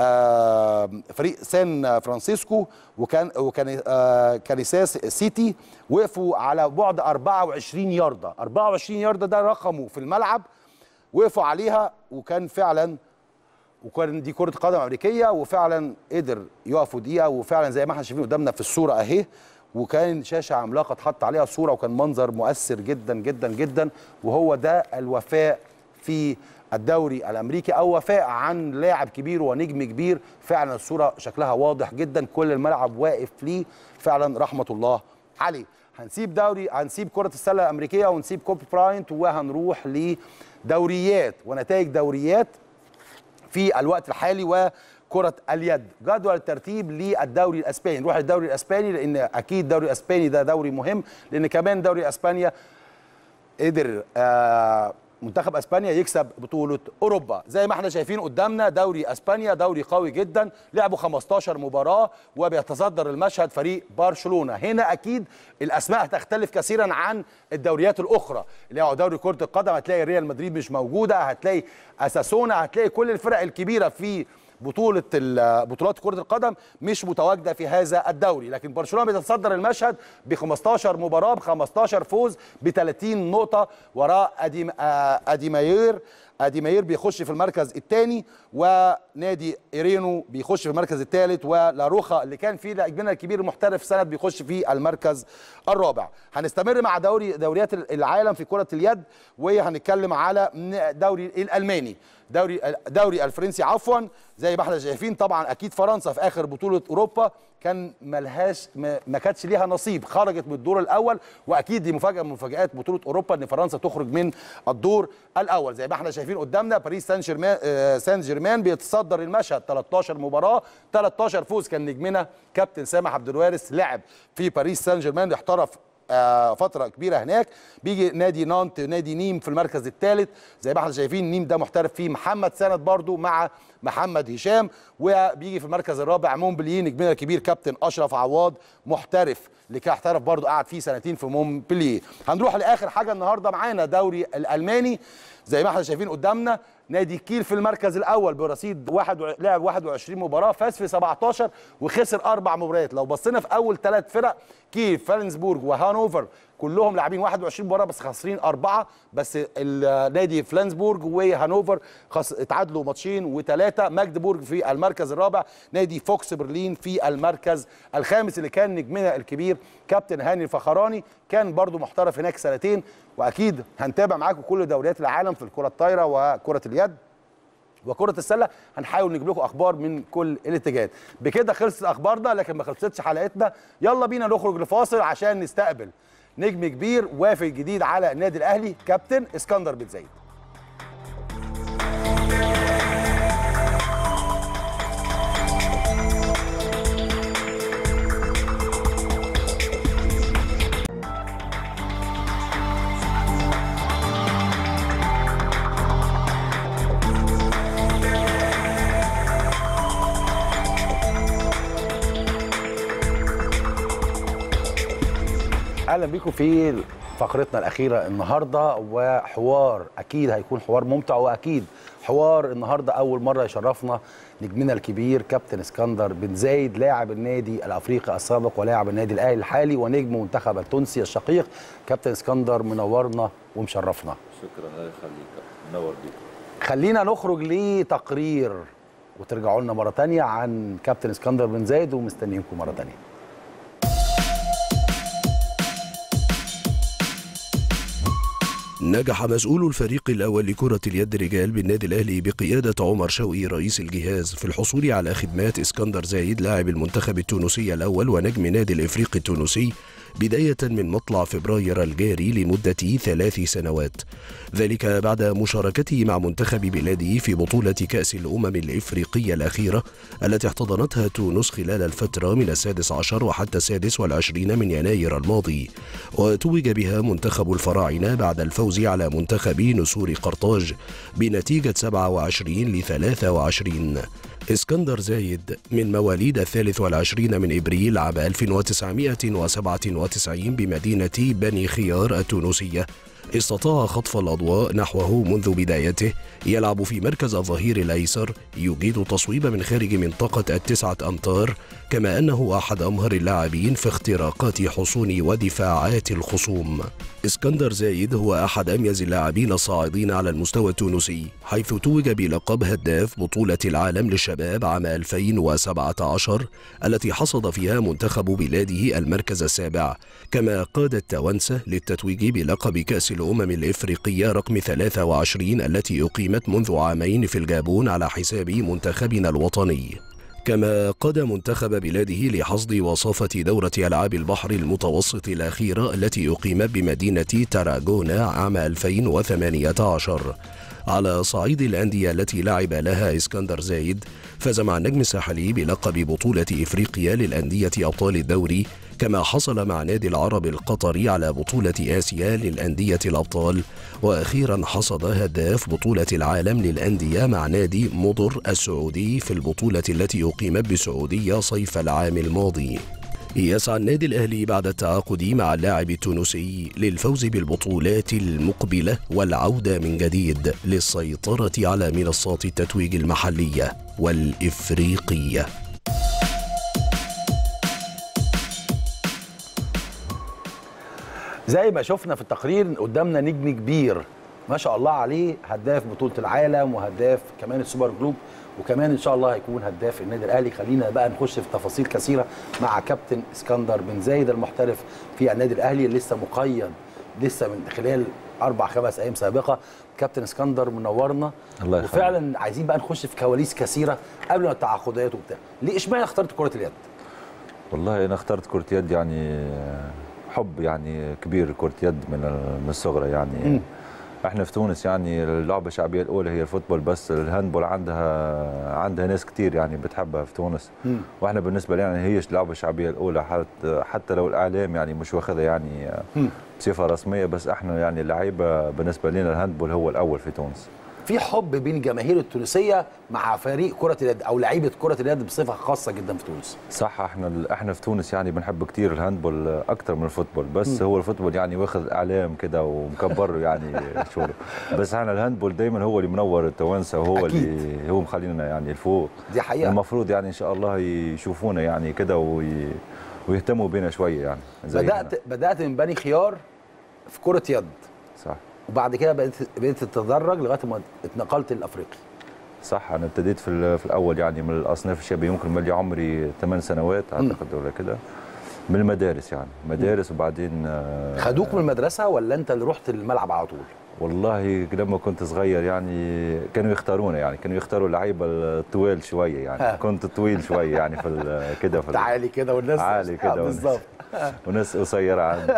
آه فريق سان فرانسيسكو وكان وكان آه كانيساس سيتي وقفوا على بعد 24 يارده 24 يارده ده رقمه في الملعب وقفوا عليها وكان فعلا وكان دي كره قدم امريكيه وفعلا قدر يقفوا دقيقه وفعلا زي ما احنا شايفين قدامنا في الصوره اهي وكان شاشه عملاقه اتحط عليها صوره وكان منظر مؤثر جدا جدا جدا وهو ده الوفاء في الدوري الامريكي او وفاء عن لاعب كبير ونجم كبير فعلا الصوره شكلها واضح جدا كل الملعب واقف ليه فعلا رحمه الله عليه هنسيب دوري هنسيب كره السله الامريكيه ونسيب كوبي براينت وهنروح لدوريات ونتائج دوريات في الوقت الحالي وكرة اليد جدول الترتيب للدوري الاسباني نروح للدوري الاسباني لان اكيد الدوري الاسباني ده دوري مهم لان كمان دوري اسبانيا قدر آه منتخب اسبانيا يكسب بطوله اوروبا زي ما احنا شايفين قدامنا دوري اسبانيا دوري قوي جدا لعبوا 15 مباراه وبيتصدر المشهد فريق برشلونه هنا اكيد الاسماء هتختلف كثيرا عن الدوريات الاخرى اللي هو دوري كره القدم هتلاقي ريال مدريد مش موجوده هتلاقي اساسونا هتلاقي كل الفرق الكبيره في بطولة ال- بطولات كرة القدم مش متواجدة في هذا الدوري لكن برشلونة بيتصدر المشهد ب 15 مباراة ب 15 فوز ب 30 نقطة وراء أديم آه، أديماير أديماير بيخش في المركز الثاني ونادي إيرينو بيخش في المركز الثالث ولاروخا اللي كان فيه نجمنا الكبير المحترف سند بيخش في المركز الرابع هنستمر مع دوري دوريات العالم في كرة اليد وهنتكلم على دوري الألماني دوري دوري الفرنسي عفوا زي ما احنا شايفين طبعا اكيد فرنسا في اخر بطوله اوروبا كان ملهاش ما ما كانتش ليها نصيب خرجت من الدور الاول واكيد دي مفاجاه من مفاجات بطوله اوروبا ان فرنسا تخرج من الدور الاول زي ما احنا شايفين قدامنا باريس سان جيرمان آه، سان جيرمان بيتصدر المشهد 13 مباراه 13 فوز كان نجمنا كابتن سامح عبد الوارث لعب في باريس سان جيرمان احترف آه، فتره كبيره هناك بيجي نادي نانت نادي نيم في المركز الثالث زي ما احنا شايفين نيم ده محترف فيه محمد سند برضو مع محمد هشام وبيجي في المركز الرابع مونبلييه نجمنا الكبير كابتن اشرف عواد محترف اللي كان احترف برضو قعد فيه سنتين في مونبلييه هنروح لاخر حاجه النهارده معانا دوري الالماني زي ما احنا شايفين قدامنا نادي كيل في المركز الاول برصيد واحد و... لعب 21 مباراه فاز في 17 وخسر اربع مباريات لو بصينا في اول ثلاث فرق كيل فالنسبورج وهانوفر كلهم لاعبين 21 مباراه بس خاسرين اربعه بس النادي فلانسبورج وهانوفر خس... اتعادلوا ماتشين وثلاثه ماجدبورج في المركز الرابع نادي فوكس برلين في المركز الخامس اللي كان نجمنا الكبير كابتن هاني الفخراني كان برضو محترف هناك سنتين واكيد هنتابع معاكم كل دوريات العالم في الكره الطايره وكره اليد وكرة السلة هنحاول نجيب لكم أخبار من كل الاتجاهات بكده خلصت أخبارنا لكن ما خلصتش حلقتنا يلا بينا نخرج لفاصل عشان نستقبل نجم كبير وافد جديد على النادي الأهلي كابتن اسكندر بن زايد اهلا بيكم في فقرتنا الاخيره النهارده وحوار اكيد هيكون حوار ممتع واكيد حوار النهارده اول مره يشرفنا نجمنا الكبير كابتن اسكندر بن زايد لاعب النادي الافريقي السابق ولاعب النادي الاهلي الحالي ونجم منتخب التونسي الشقيق كابتن اسكندر منورنا ومشرفنا شكرا الله يخليك منور بيك خلينا نخرج لتقرير وترجعوا لنا مره تانية عن كابتن اسكندر بن زايد ومستنيينكم مره تانية نجح مسؤول الفريق الأول لكرة اليد رجال بالنادي الأهلي بقيادة عمر شوقي رئيس الجهاز في الحصول على خدمات اسكندر زايد لاعب المنتخب التونسي الأول ونجم نادي الإفريقي التونسي بداية من مطلع فبراير الجاري لمدة ثلاث سنوات ذلك بعد مشاركته مع منتخب بلاده في بطولة كأس الأمم الإفريقية الأخيرة التي احتضنتها تونس خلال الفترة من السادس عشر وحتى السادس والعشرين من يناير الماضي وتوج بها منتخب الفراعنة بعد الفوز على منتخب نسور قرطاج بنتيجة 27 ل 23 اسكندر زايد من مواليد الثالث والعشرين من إبريل عام 1997 بمدينة بني خيار التونسية استطاع خطف الأضواء نحوه منذ بدايته يلعب في مركز الظهير الأيسر يجيد تصويب من خارج منطقة التسعة أمتار كما أنه أحد أمهر اللاعبين في اختراقات حصون ودفاعات الخصوم اسكندر زايد هو أحد أميز اللاعبين الصاعدين على المستوى التونسي حيث توج بلقب هداف بطولة العالم للشباب عام 2017 التي حصد فيها منتخب بلاده المركز السابع كما قاد التوانسة للتتويج بلقب كأس الأمم الإفريقية رقم 23 التي أقيمت منذ عامين في الجابون على حساب منتخبنا الوطني كما قاد منتخب بلاده لحصد وصافة دورة ألعاب البحر المتوسط الأخيرة التي أقيمت بمدينة تاراغونا عام 2018 على صعيد الأندية التي لعب لها اسكندر زايد فاز مع النجم الساحلي بلقب بطولة إفريقيا للأندية أبطال الدوري كما حصل مع نادي العرب القطري على بطولة آسيا للأندية الأبطال وأخيرا حصد هداف بطولة العالم للأندية مع نادي مضر السعودي في البطولة التي أقيمت بالسعودية صيف العام الماضي يسعى النادي الأهلي بعد التعاقد مع اللاعب التونسي للفوز بالبطولات المقبلة والعودة من جديد للسيطرة على منصات التتويج المحلية والإفريقية زي ما شفنا في التقرير قدامنا نجم كبير ما شاء الله عليه هداف بطوله العالم وهداف كمان السوبر جروب وكمان ان شاء الله هيكون هداف النادي الاهلي خلينا بقى نخش في تفاصيل كثيره مع كابتن اسكندر بن زايد المحترف في النادي الاهلي اللي لسه مقيد لسه من خلال اربع خمس ايام سابقه كابتن اسكندر منورنا الله يخليك. وفعلا عايزين بقى نخش في كواليس كثيره قبل ما التعاقدات وبتاع ليه اشمعنى اخترت كره اليد والله انا اخترت كرة يد يعني حب يعني كبير كرة يد من من الصغرى يعني مم. احنا في تونس يعني اللعبة الشعبية الأولى هي الفوتبول بس الهاندبول عندها عندها ناس كتير يعني بتحبها في تونس مم. واحنا بالنسبة لنا هي اللعبة الشعبية الأولى حتى حتى لو الإعلام يعني مش واخدها يعني مم. بصفة رسمية بس احنا يعني اللعيبة بالنسبة لنا الهاندبول هو الأول في تونس في حب بين الجماهير التونسيه مع فريق كره اليد او لعيبه كره اليد بصفه خاصه جدا في تونس صح احنا احنا في تونس يعني بنحب كتير الهاندبول اكتر من الفوتبول بس هو الفوتبول يعني واخد الاعلام كده ومكبره يعني شغله بس احنا الهاندبول دايما هو اللي منور التوانسه وهو أكيد. اللي هو مخلينا يعني لفوق دي حقيقه المفروض يعني ان شاء الله يشوفونا يعني كده وي... ويهتموا بينا شويه يعني زي بدات بدات من بني خيار في كره يد صح وبعد كده بقيت بقيت تتدرج لغايه ما اتنقلت للافريقي صح انا ابتديت في, ال- في الاول يعني من الاصناف الشبابيه يمكن ملي عمري 8 سنوات اعتقد ولا كده من المدارس يعني مدارس وبعدين آه، خدوك من المدرسه ولا انت اللي رحت الملعب على طول والله لما كنت صغير يعني كانوا يختارونا يعني كانوا يختاروا اللعيبه الطوال شويه ها. يعني كنت طويل شويه يعني في ال- كده في ال- تعالي كده والناس عالي كده آه، بالظبط وناس قصيره عندي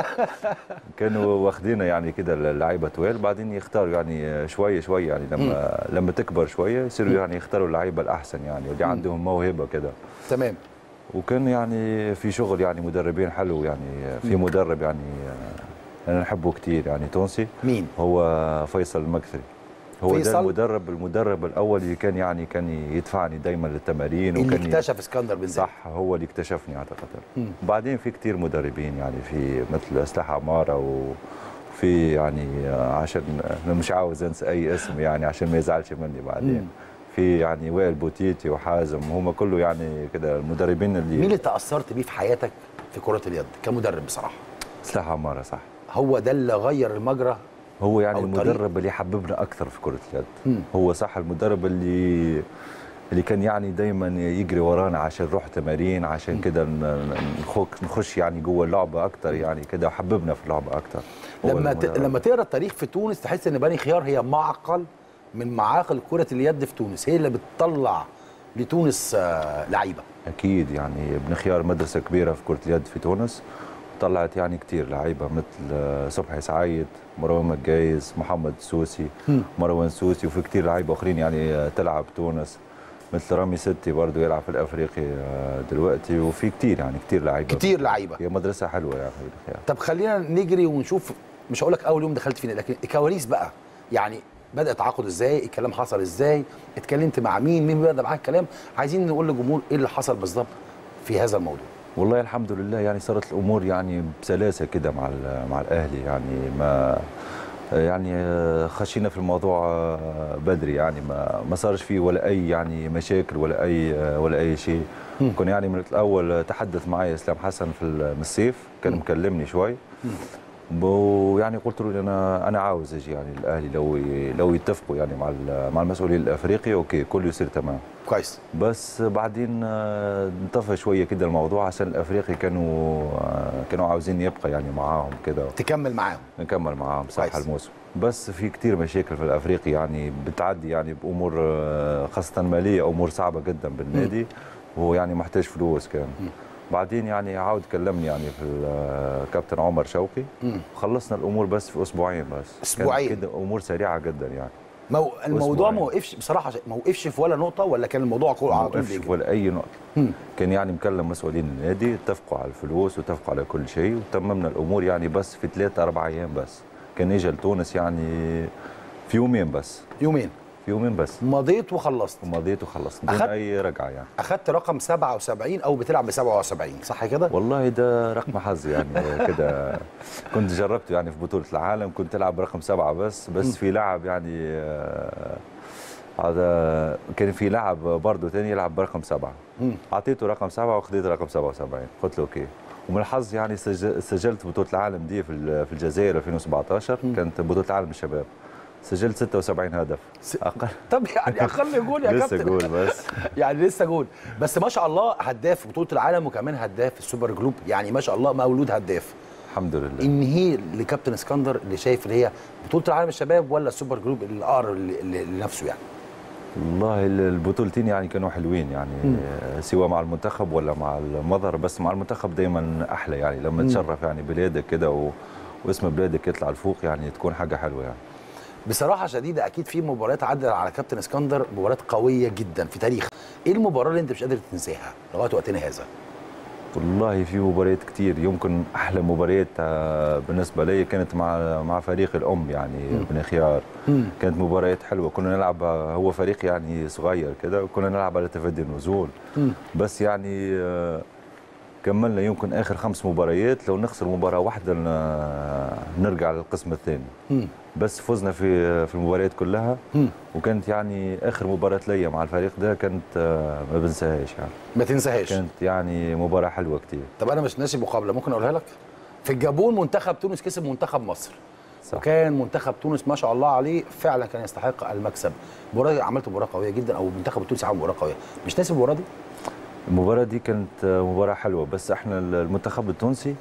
كانوا واخدينا يعني كده اللعيبه طوال بعدين يختاروا يعني شويه شويه يعني لما لما تكبر شويه يصيروا يعني يختاروا اللعيبه الاحسن يعني واللي عندهم موهبه كده تمام وكان يعني في شغل يعني مدربين حلو يعني في مدرب يعني آه، انا نحبه كتير يعني تونسي مين هو فيصل المكثري هو فيصل؟ ده المدرب المدرب الاول اللي كان يعني كان يدفعني دايما للتمارين اللي وكان اكتشف اسكندر بن زايد صح هو اللي اكتشفني اعتقد مم. وبعدين في كتير مدربين يعني في مثل اسلحه عماره وفي يعني آه، عشان انا مش عاوز انسى اي اسم يعني عشان ما يزعلش مني بعدين مم. في يعني وائل بوتيتي وحازم هم كله يعني كده المدربين اللي مين اللي تاثرت بيه في حياتك في كره اليد كمدرب بصراحه اسلحه عماره صح هو ده اللي غير المجرى هو يعني أو الطريق. المدرب اللي حببنا اكثر في كره اليد مم. هو صح المدرب اللي اللي كان يعني دايما يجري ورانا عشان نروح تمارين عشان كده ن- نخ- نخش يعني جوه اللعبه اكتر يعني كده وحببنا في اللعبه اكتر هو لما ت... المدرب. لما تقرا التاريخ في تونس تحس ان بني خيار هي معقل من معاقل كره اليد في تونس هي اللي بتطلع لتونس آه، لعيبه اكيد يعني ابن خيار مدرسه كبيره في كره اليد في تونس طلعت يعني كتير لعيبه مثل آه، صبحي سعيد مروان مجايز محمد سوسي مم. مروان سوسي وفي كتير لعيبه اخرين يعني آه، تلعب تونس مثل رامي ستي برضه يلعب في الافريقي آه، دلوقتي وفي كتير يعني كتير لعيبه كتير لعيبه هي مدرسه حلوه يعني ابن خيار طب خلينا نجري ونشوف مش هقول لك اول يوم دخلت فينا لكن الكواليس بقى يعني بدا التعاقد ازاي الكلام حصل ازاي اتكلمت مع مين مين بدا معاك الكلام عايزين نقول للجمهور ايه اللي حصل بالظبط في هذا الموضوع والله الحمد لله يعني صارت الامور يعني بسلاسه كده مع ال- مع الاهلي يعني ما يعني خشينا في الموضوع بدري يعني ما ما صارش فيه ولا اي يعني مشاكل ولا اي ولا اي شيء كان يعني من الاول تحدث معي اسلام حسن في ال- من الصيف كان مكلمني شوي ويعني قلت له انا انا عاوز اجي يعني الاهلي لو ي- لو يتفقوا يعني مع ال- مع المسؤولين الافريقي اوكي كله يصير تمام كويس بس بعدين آه، انطفى شويه كده الموضوع عشان الافريقي كانوا آه، كانوا عاوزين يبقى يعني معاهم كده تكمل معاهم نكمل معاهم صح كويس. الموسم بس في كتير مشاكل في الافريقي يعني بتعدي يعني بامور آه، خاصه ماليه امور صعبه جدا بالنادي وهو يعني محتاج فلوس كان بعدين يعني عاود كلمني يعني في ال- كابتن عمر شوقي مم. خلصنا الامور بس في اسبوعين بس كان أسبوعين. كده امور سريعه جدا يعني مو الموضوع أسبوعين. ما وقفش بصراحه ما وقفش في ولا نقطه ولا كان الموضوع كله ما على طول وقفش بيجري ولا اي نقطه مم. كان يعني مكلم مسؤولين النادي اتفقوا على الفلوس واتفقوا على كل شيء وتممنا الامور يعني بس في ثلاثة اربع ايام بس كان اجى لتونس يعني في يومين بس يومين في يومين بس مضيت وخلصت ومضيت وخلصت بدون أخدت- اي رجعه يعني اخدت رقم 77 او بتلعب ب 77 صح كده والله ده رقم حظ يعني كده كنت جربته يعني في بطولة العالم كنت ألعب رقم سبعة بس بس في لاعب يعني آه، هذا كان في لاعب برضه تاني يلعب برقم سبعة مم. أعطيته رقم سبعة وخذيت رقم 77 قلت له أوكي ومن الحظ يعني سج- سجلت بطولة العالم دي في ال- في الجزائر 2017 كانت بطولة العالم الشباب سجلت 76 هدف س- أقل طب يعني اقل جول يا لسه كابتن جول بس يعني لسه جول بس ما شاء الله هداف في بطوله العالم وكمان هداف في السوبر جروب يعني ما شاء الله مولود هداف الحمد لله انهي لكابتن اسكندر اللي شايف اللي هي بطوله العالم الشباب ولا السوبر جروب الاقرب ل- ل- لنفسه يعني والله ال- البطولتين يعني كانوا حلوين يعني آه، سواء مع المنتخب ولا مع المظهر بس مع المنتخب دايما احلى يعني لما تشرف يعني بلادك كده و... واسم بلادك يطلع لفوق يعني تكون حاجه حلوه يعني بصراحه شديده اكيد في مباريات عدت على كابتن اسكندر مباريات قويه جدا في تاريخ ايه المباراه اللي انت مش قادر تنساها لغايه وقتنا هذا والله في مباريات كتير يمكن احلى مباريات آه، بالنسبه لي كانت مع مع فريق الام يعني بن خيار مم. كانت مباريات حلوه كنا نلعب آه، هو فريق يعني صغير كده وكنا نلعب على تفادي النزول مم. بس يعني آه، كملنا يمكن اخر خمس مباريات لو نخسر مباراه واحده ن- نرجع للقسم الثاني مم. بس فزنا في في المباريات كلها مم. وكانت يعني اخر مباراه ليا مع الفريق ده كانت آه، ما بنساهاش يعني ما تنساهاش كانت يعني مباراه حلوه كتير طب انا مش ناسي مقابله ممكن اقولها لك في الجابون منتخب تونس كسب منتخب مصر صح. وكان منتخب تونس ما شاء الله عليه فعلا كان يستحق المكسب مباراه عملت مباراه قويه جدا او المنتخب التونسي عمل مباراه قويه مش ناسي المباراه دي المباراة دي كانت آه، مباراة حلوة بس احنا المنتخب التونسي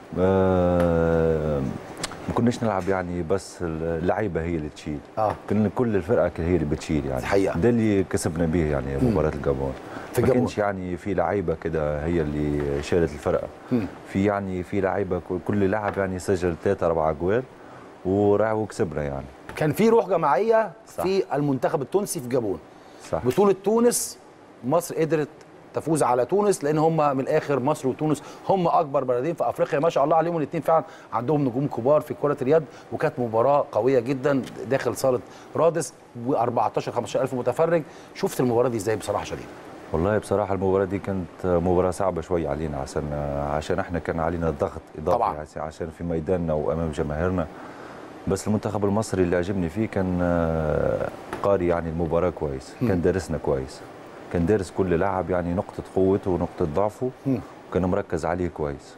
آه، ما كناش نلعب يعني بس اللعيبة هي اللي تشيل اه كان كل الفرقة كان هي اللي بتشيل يعني الحقيقة. ده اللي كسبنا به يعني مباراة الجابون في ما الجابون. كانش يعني في لعيبة كده هي اللي شالت الفرقة مم. في يعني في لعيبة كل- كل لاعب يعني سجل ثلاثة أربعة أجوال وراح وكسبنا يعني كان في روح جماعيه صح. في المنتخب التونسي في جابون صح بطوله تونس مصر قدرت تفوز على تونس لان هم من الاخر مصر وتونس هم اكبر بلدين في افريقيا ما شاء الله عليهم الاثنين فعلا عندهم نجوم كبار في كره اليد وكانت مباراه قويه جدا داخل صاله رادس و14 15000 متفرج شفت المباراه دي ازاي بصراحه شديد والله بصراحة المباراة دي كانت مباراة صعبة شوي علينا عشان عشان احنا كان علينا ضغط إضافي طبعاً. يعني عشان في ميداننا وأمام جماهيرنا بس المنتخب المصري اللي عجبني فيه كان آه، قاري يعني المباراة كويس كان دارسنا كويس كان دارس كل لاعب يعني نقطة قوته ونقطة ضعفه مم. وكان مركز عليه كويس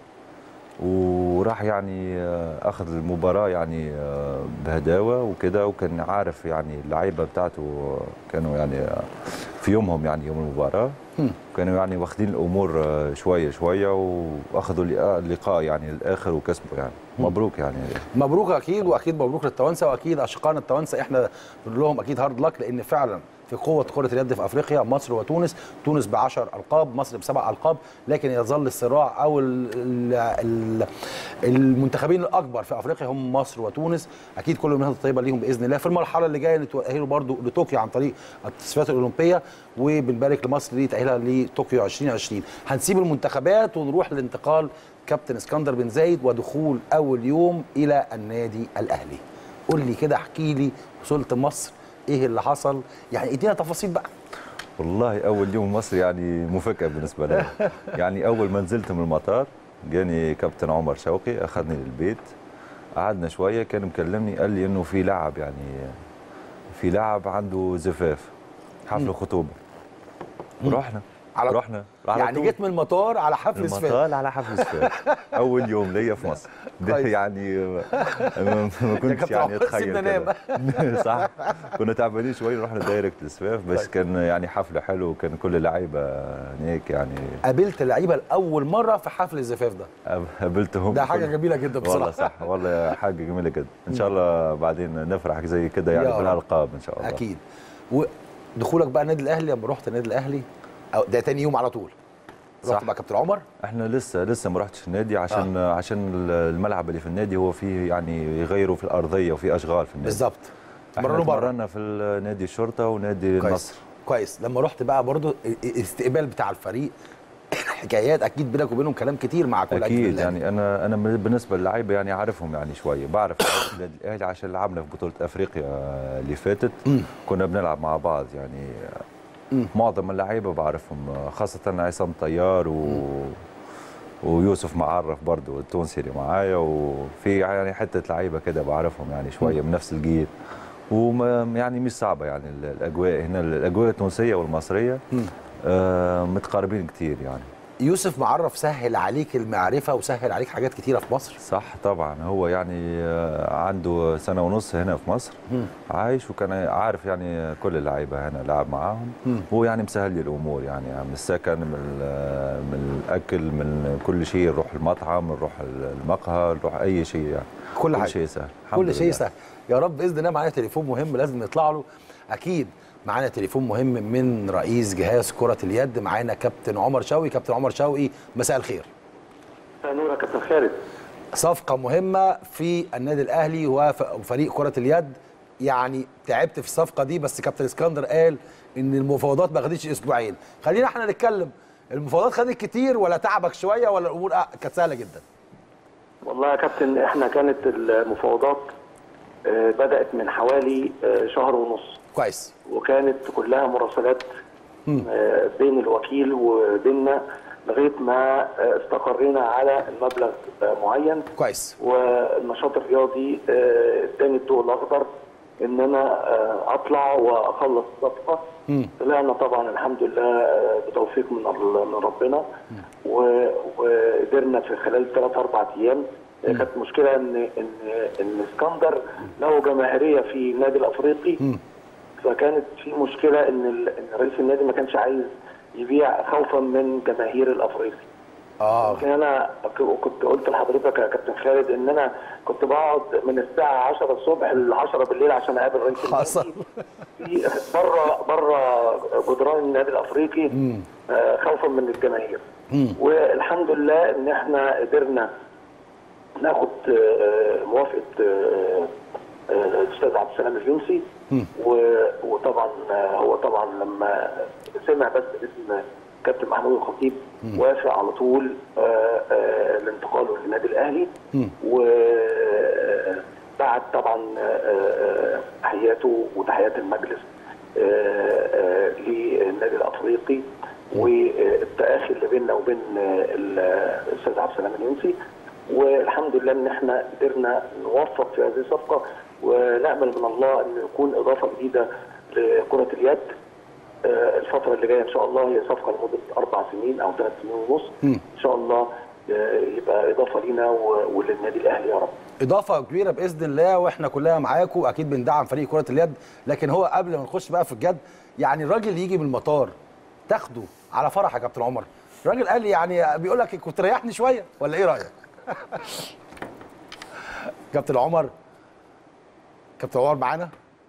وراح يعني آه، اخذ المباراه يعني آه، بهداوه وكده وكان عارف يعني اللعيبه بتاعته كانوا يعني آه، في يومهم يعني يوم المباراه مم. كانوا يعني واخدين الامور آه، شويه شويه واخذوا اللقاء- اللقاء يعني الاخر وكسبوا يعني مبروك يعني مبروك اكيد واكيد مبروك للتوانسه واكيد اشقائنا التوانسه احنا بنقول لهم اكيد هارد لك لان فعلا في قوه كره اليد في افريقيا مصر وتونس تونس ب 10 القاب مصر بسبع القاب لكن يظل الصراع او ال ال ال المنتخبين الاكبر في افريقيا هم مصر وتونس اكيد كل النهضه الطيبه ليهم باذن الله في المرحله اللي جايه نتاهلوا برضو لطوكيو عن طريق التصفيات الاولمبيه وبنبارك لمصر لتاهيلها لطوكيو 2020 هنسيب المنتخبات ونروح لانتقال كابتن اسكندر بن زايد ودخول اول يوم الى النادي الاهلي قول لي كده احكي لي وصلت مصر ايه اللي حصل يعني ادينا تفاصيل بقى والله اول يوم مصر يعني مفاجاه بالنسبه لي يعني اول ما نزلت من المطار جاني كابتن عمر شوقي اخذني للبيت قعدنا شويه كان مكلمني قال لي انه في لاعب يعني في لاعب عنده زفاف حفل خطوبه رحنا على- رحنا على يعني طول. جيت من المطار على حفل السفاح المطار على حفل زفاف اول يوم ليا في مصر ده كويس. يعني ما ما كنتش كابتن يعني عمر، اتخيل سيبنا كده. صح كنا تعبانين شويه رحنا دايركت السفاف بس طيب. كان يعني حفله حلو وكان كل اللعيبه هناك يعني قابلت لعيبه لاول مره في حفل الزفاف ده قابلتهم ده حاجه جميله جدا بصراحه والله صح والله حاجه جميله جدا ان شاء الله بعدين نفرح زي كده يا يعني رب. بالالقاب ان شاء الله اكيد ودخولك بقى النادي الاهلي لما رحت النادي الاهلي أو ده تاني يوم على طول رحت صح. بقى كابتن عمر احنا لسه لسه ما رحتش النادي عشان عشان الملعب اللي في النادي هو فيه يعني يغيروا في الارضيه وفي اشغال في النادي بالظبط احنا مرنوا بره اتمرنا في نادي الشرطه ونادي كويس النصر كويس لما رحت بقى برضو الاستقبال بتاع الفريق حكايات اكيد بينك وبينهم كلام كتير مع كل أجهزة اكيد اللعب. يعني انا انا بالنسبه للعيبه يعني عارفهم يعني شويه بعرف لعيبة النادي الاهلي عشان لعبنا في بطوله افريقيا اللي فاتت كنا بنلعب مع بعض يعني معظم اللعيبه بعرفهم خاصه عصام طيار و ويوسف معرف برضو التونسي اللي معايا وفي يعني حته لعيبه كده بعرفهم يعني شويه من نفس الجيل وما يعني مش صعبه يعني الاجواء هنا الاجواء التونسيه والمصريه آه متقاربين كتير يعني يوسف معرف سهل عليك المعرفه وسهل عليك حاجات كتيره في مصر صح طبعا هو يعني آه، عنده سنه ونص هنا في مصر عايش وكان عارف يعني كل اللعيبه هنا لعب معاهم هو يعني مسهل لي الامور يعني من السكن من ال- من الاكل من كل شيء نروح المطعم نروح المقهى نروح اي شيء يعني كل حاجة. شيء سهل الحمد كل شيء لله. سهل يا رب باذن الله معانا تليفون مهم لازم نطلع له اكيد معانا تليفون مهم من رئيس جهاز كره اليد معانا كابتن عمر شوقي كابتن عمر شوقي مساء الخير نور يا كابتن خالد صفقه مهمه في النادي الاهلي وف- وفريق كره اليد يعني تعبت في الصفقه دي بس كابتن اسكندر قال ان المفاوضات ما خدتش اسبوعين خلينا احنا نتكلم المفاوضات خدت كتير ولا تعبك شويه ولا الامور آه كانت سهله جدا والله يا كابتن احنا كانت المفاوضات آه، بدأت من حوالي آه، شهر ونص كويس وكانت كلها مراسلات آه، بين الوكيل وبيننا لغايه ما آه، استقرينا على المبلغ آه، معين كويس والنشاط الرياضي آه، اداني الضوء الاخضر ان انا آه، اطلع واخلص الصفقه طلعنا طبعا الحمد لله آه، بتوفيق من ال- من ربنا و- وقدرنا في خلال ثلاث اربع ايام آه، كانت مشكله ان ان ان اسكندر له جماهيريه في النادي الافريقي فكانت في مشكله ان ال- ان رئيس النادي ما كانش عايز يبيع خوفا من جماهير الافريقي اه لكن انا ك- كنت قلت لحضرتك يا كابتن خالد ان انا كنت بقعد من الساعه 10 الصبح ل 10 بالليل عشان اقابل رئيس حصل النادي في بره بره جدران النادي الافريقي آه، خوفا من الجماهير والحمد لله ان احنا قدرنا ناخد آه، موافقه آه، آه، الاستاذ عبد السلام اليونسي و- وطبعا آه، هو طبعا لما سمع بس اسم كابتن محمود الخطيب وافق على طول آه، آه، لانتقاله للنادي الاهلي وبعد طبعا آه، آه، تحياته وتحيات المجلس آه، آه، للنادي الافريقي والتاخي اللي بيننا وبين آه، الاستاذ عبد السلام اليونسي والحمد لله ان احنا قدرنا نوفق في هذه الصفقه ونامل من الله ان يكون اضافه جديده لكره اليد آه، الفتره اللي جايه ان شاء الله هي صفقه لمده اربع سنين او ثلاث سنين ونص ان شاء الله آه، يبقى اضافه لينا و- وللنادي الاهلي يا رب اضافه كبيره باذن الله واحنا كلنا معاكم اكيد بندعم فريق كره اليد لكن هو قبل ما نخش بقى في الجد يعني الراجل يجي من المطار تاخده على فرح يا كابتن عمر الراجل قال لي يعني بيقول لك كنت ريحني شويه ولا ايه رايك كابتن عمر كابتن عمر معانا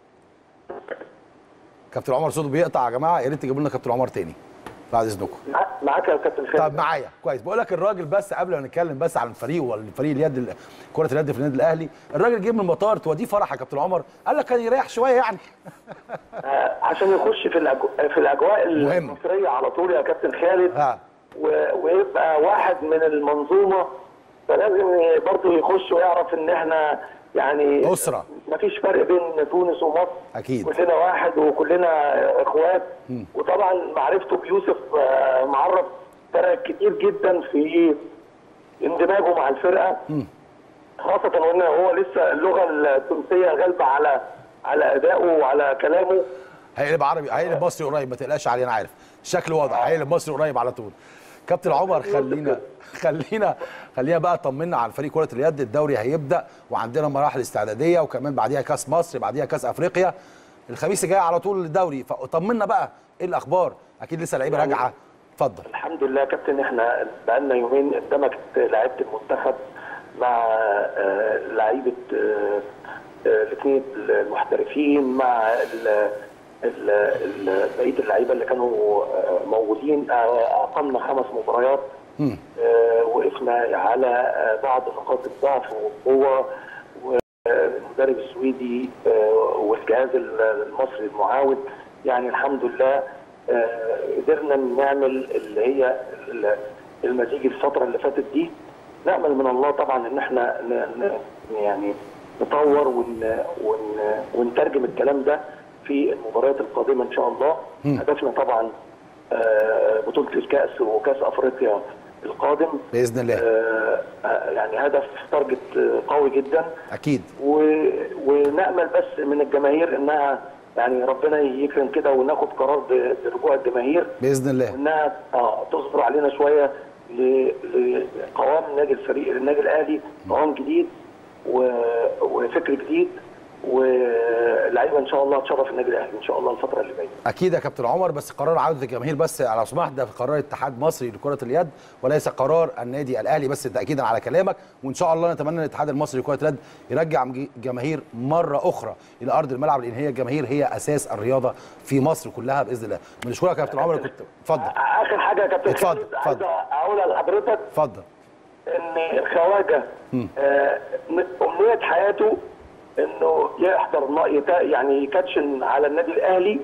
كابتن عمر صوته بيقطع يا جماعه يا ريت تجيبوا لنا كابتن عمر تاني بعد اذنكم مع- معاك يا كابتن خالد طب معايا كويس بقول لك الراجل بس قبل ما نتكلم بس عن الفريق والفريق اليد كره اليد في النادي الاهلي الراجل جه من المطار توديه فرح يا كابتن عمر قال لك كان يريح شويه يعني آه، عشان يخش في الأجو... في الاجواء مهم. المصريه على طول يا كابتن خالد ها و... ويبقى واحد من المنظومه فلازم برضه يخش ويعرف ان احنا يعني أسرة. مفيش فرق بين تونس ومصر أكيد. كلنا واحد وكلنا اخوات وطبعا معرفته بيوسف آه، معرف فرق كتير جدا في اندماجه مع الفرقه خاصه وان هو لسه اللغه التونسيه غالبه على على ادائه وعلى كلامه هيقلب عربي هيقلب مصري قريب ما تقلقش عليه انا عارف الشكل واضح هيقلب مصري قريب على طول كابتن عمر خلينا خلينا خلينا بقى طمنا على فريق كره اليد الدوري هيبدا وعندنا مراحل استعداديه وكمان بعديها كاس مصر بعديها كاس افريقيا الخميس الجاي على طول الدوري فطمنا بقى ايه الاخبار اكيد لسه لعيبه راجعه اتفضل الحمد لله يا كابتن احنا بقالنا يومين اندمجت لعيبه المنتخب مع آه، لعيبه الاثنين المحترفين مع ال- ال- ال- بقيه اللعيبه اللي كانوا آه، موجودين آه، اقمنا خمس مباريات آه، وقفنا على آه، بعض نقاط الضعف والقوه والمدرب المدرب السويدي آه، والجهاز المصري المعاون يعني الحمد لله آه، قدرنا نعمل اللي هي ال- المزيج الفتره اللي فاتت دي نامل من الله طبعا ان احنا ن- ن- يعني نطور ون ون ونترجم الكلام ده في المباريات القادمه ان شاء الله هدفنا طبعا آه، بطوله الكاس وكاس افريقيا القادم باذن الله آه، آه، يعني هدف تارجت آه، قوي جدا اكيد و... ونامل بس من الجماهير انها يعني ربنا يكرم كده وناخد قرار ب- برجوع الجماهير باذن الله وانها اه تصبر علينا شويه ل- لقوام النادي الفريق النادي الاهلي قوام جديد و... وفكر جديد ولعيبه ان شاء الله تشرف النادي الاهلي ان شاء الله الفتره اللي جايه اكيد يا كابتن عمر بس قرار عوده الجماهير بس على سماح ده قرار اتحاد مصري لكره اليد وليس قرار النادي الاهلي بس تاكيدا على كلامك وان شاء الله نتمنى ان الاتحاد المصري لكره اليد يرجع مج- الجماهير مره اخرى الى ارض الملعب لان هي الجماهير هي اساس الرياضه في مصر كلها باذن الله بنشكرك يا كابتن عمر كنت اتفضل اخر حاجه يا كابتن اتفضل، خالد عايز اتفضل. اقولها لحضرتك اتفضل ان الخواجه آه، امنيه حياته انه يحضر ما- يتا- يعني يكاتشن على النادي الاهلي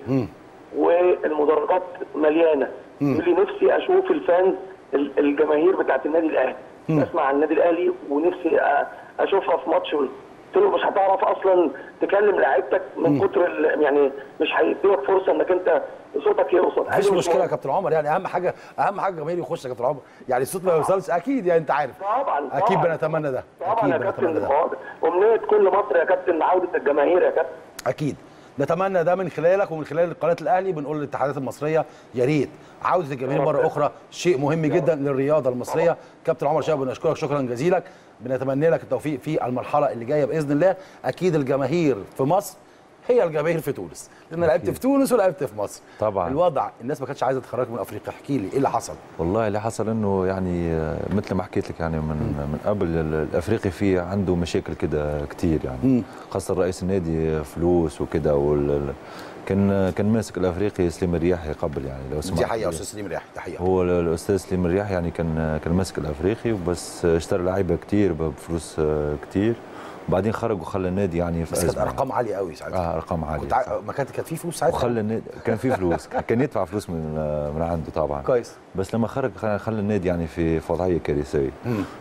والمدرجات مليانه يقول لي نفسي اشوف الفانز ال- الجماهير بتاعت النادي الاهلي اسمع عن النادي الاهلي ونفسي أ- اشوفها في ماتش قلت له مش هتعرف اصلا تكلم لعيبتك من كتر ال- يعني مش هيديلك فرصه انك انت صوتك يوصل قال مفيش لي مش مشكله يا مهم. كابتن عمر يعني اهم حاجه اهم حاجه الجماهير يخش يا كابتن عمر يعني الصوت ما يوصلش اكيد يعني انت عارف طبعا اكيد طبعاً. بنتمنى ده طبعا اكيد يا بنتمنى كابتن ده هو امنيه كل مصر يا كابتن عوده الجماهير يا كابتن اكيد نتمنى ده من خلالك ومن خلال قناه الاهلي بنقول للاتحادات المصريه يا ريت عوده الجماهير مره اخرى شيء مهم جدا للرياضه المصريه كابتن عمر شاب بنشكرك شكرا جزيلا بنتمنى لك التوفيق في المرحله اللي جايه باذن الله اكيد الجماهير في مصر هي الجماهير في تونس لان لعبت في تونس ولعبت في مصر طبعا. الوضع الناس ما كانتش عايزه تخرجك من افريقيا احكي لي ايه اللي حصل والله اللي حصل انه يعني آه، مثل ما حكيت لك يعني من من قبل ال- الافريقي في عنده مشاكل كده كتير يعني خاصه رئيس النادي فلوس وكده وال كان كان ماسك الافريقي سليم الرياحي قبل يعني لو سمعت دي حقيقه يا استاذ سليم رياح دي حقيقه هو ال- الاستاذ سليم الرياحي يعني كان كان ماسك الافريقي وبس اشترى لعيبه كتير بفلوس آه، كتير وبعدين خرج وخلى النادي يعني في بس كانت أزمة. ارقام عاليه قوي ساعتها اه ارقام عاليه كنت ع... ما كانت كانت في فلوس ساعتها وخلى النادي كان في فلوس كان يدفع فلوس من من عنده طبعا كويس بس لما خرج خ- خلى النادي يعني في في وضعيه كارثيه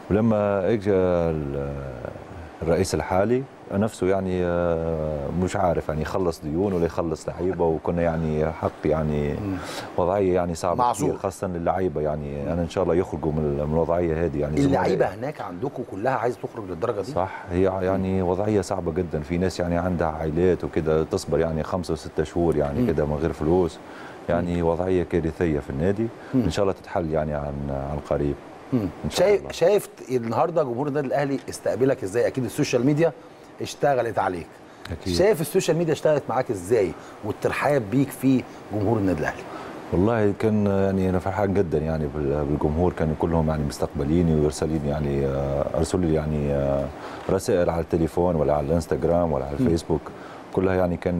ولما اجى ال- الرئيس الحالي نفسه يعني آه، مش عارف يعني يخلص ديون ولا يخلص لعيبه وكنا يعني حق يعني وضعيه يعني صعبه معذور. كتير خاصه للعيبه يعني انا ان شاء الله يخرجوا من من الوضعيه هذه يعني اللعيبه زملاء- هناك عندكم كلها عايزه تخرج للدرجه دي صح هي يعني وضعيه صعبه جدا في ناس يعني عندها عائلات وكده تصبر يعني خمسة وستة شهور يعني كده من غير فلوس يعني وضعيه كارثيه في النادي ان شاء الله تتحل يعني عن عن قريب ان شاء شايف الله شايف النهارده جمهور النادي الاهلي استقبلك ازاي اكيد السوشيال ميديا اشتغلت عليك أكيد. شايف السوشيال ميديا اشتغلت معاك ازاي والترحاب بيك في جمهور النادي الاهلي والله كان يعني انا فرحان جدا يعني بال- بالجمهور كانوا كلهم يعني مستقبليني ويرسلين يعني آه، ارسلوا لي يعني آه، رسائل على التليفون ولا على الانستغرام ولا على الفيسبوك كلها يعني كانت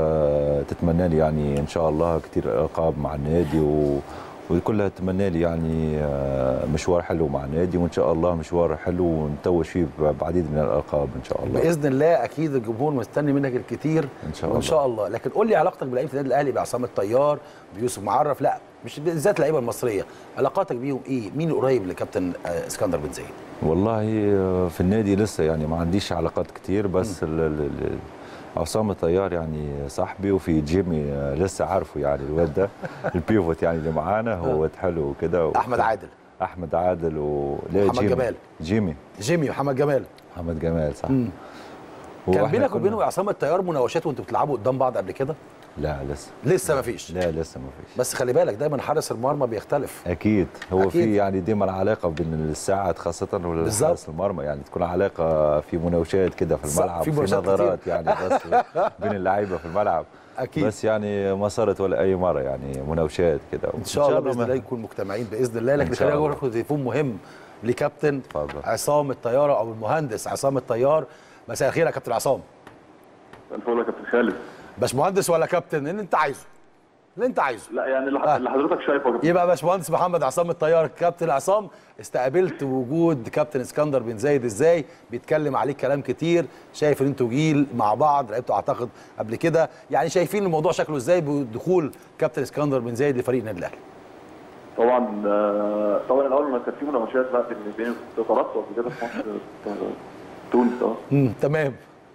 آه، تتمنى لي يعني ان شاء الله كثير القاب مع النادي و وكلها تتمنى لي يعني آه، مشوار حلو مع النادي وان شاء الله مشوار حلو ونتوج فيه بعديد من الالقاب ان شاء الله باذن الله اكيد الجمهور مستني منك الكثير إن شاء وان الله. شاء الله لكن قول لي علاقتك بلعيبه النادي الاهلي بعصام الطيار بيوسف معرف لا مش بالذات اللعيبه المصريه علاقاتك بيهم ايه مين القريب لكابتن آه، اسكندر بن زايد والله آه، في النادي لسه يعني ما عنديش علاقات كتير بس ال- ال- ال- عصام الطيار يعني صاحبي وفي جيمي آه، لسه عارفه يعني الواد ده البيفوت يعني اللي معانا هو واد حلو وكده و- احمد عادل احمد عادل و لا محمد جيمي. جمال. جيمي جيمي محمد جمال محمد جمال صح كان وإحنا بينك كنا- وبينه وعصام الطيار مناوشات وانتوا بتلعبوا قدام بعض قبل كده لا لسه لسه ما فيش لا لسه ما فيش بس خلي بالك دايما حارس المرمى بيختلف اكيد هو أكيد. في يعني دايما علاقه بين الساعات خاصه بالظبط. والحارس المرمى يعني تكون علاقه في مناوشات كده في صح، الملعب في في, مناوشات نظرات كتير. يعني بس بين اللعيبه في الملعب أكيد. بس يعني ما صارت ولا اي مره يعني مناوشات كده ان شاء الله باذن ما- الله نكون مجتمعين باذن الله لكن إن شاء خلينا الله. ناخد تليفون مهم لكابتن اتفضل. عصام الطياره او المهندس عصام الطيار مساء الخير يا كابتن عصام الفل يا كابتن خالد باشمهندس ولا كابتن اللي انت عايزه اللي انت عايزه لا يعني اللي آه. اللي حضرتك شايفه يا كابتن. يبقى باشمهندس محمد عصام الطيار كابتن عصام استقبلت وجود كابتن اسكندر بن زايد ازاي بيتكلم عليك كلام كتير شايف ان انتوا جيل مع بعض لعبتوا اعتقد قبل كده يعني شايفين الموضوع شكله ازاي بدخول كابتن اسكندر بن زايد لفريق النادي الاهلي طبعا آه، طبعا الاول ما كان في مناوشات بقى بين بين طلبت قبل كده في مصر آه، تونس اه امم تمام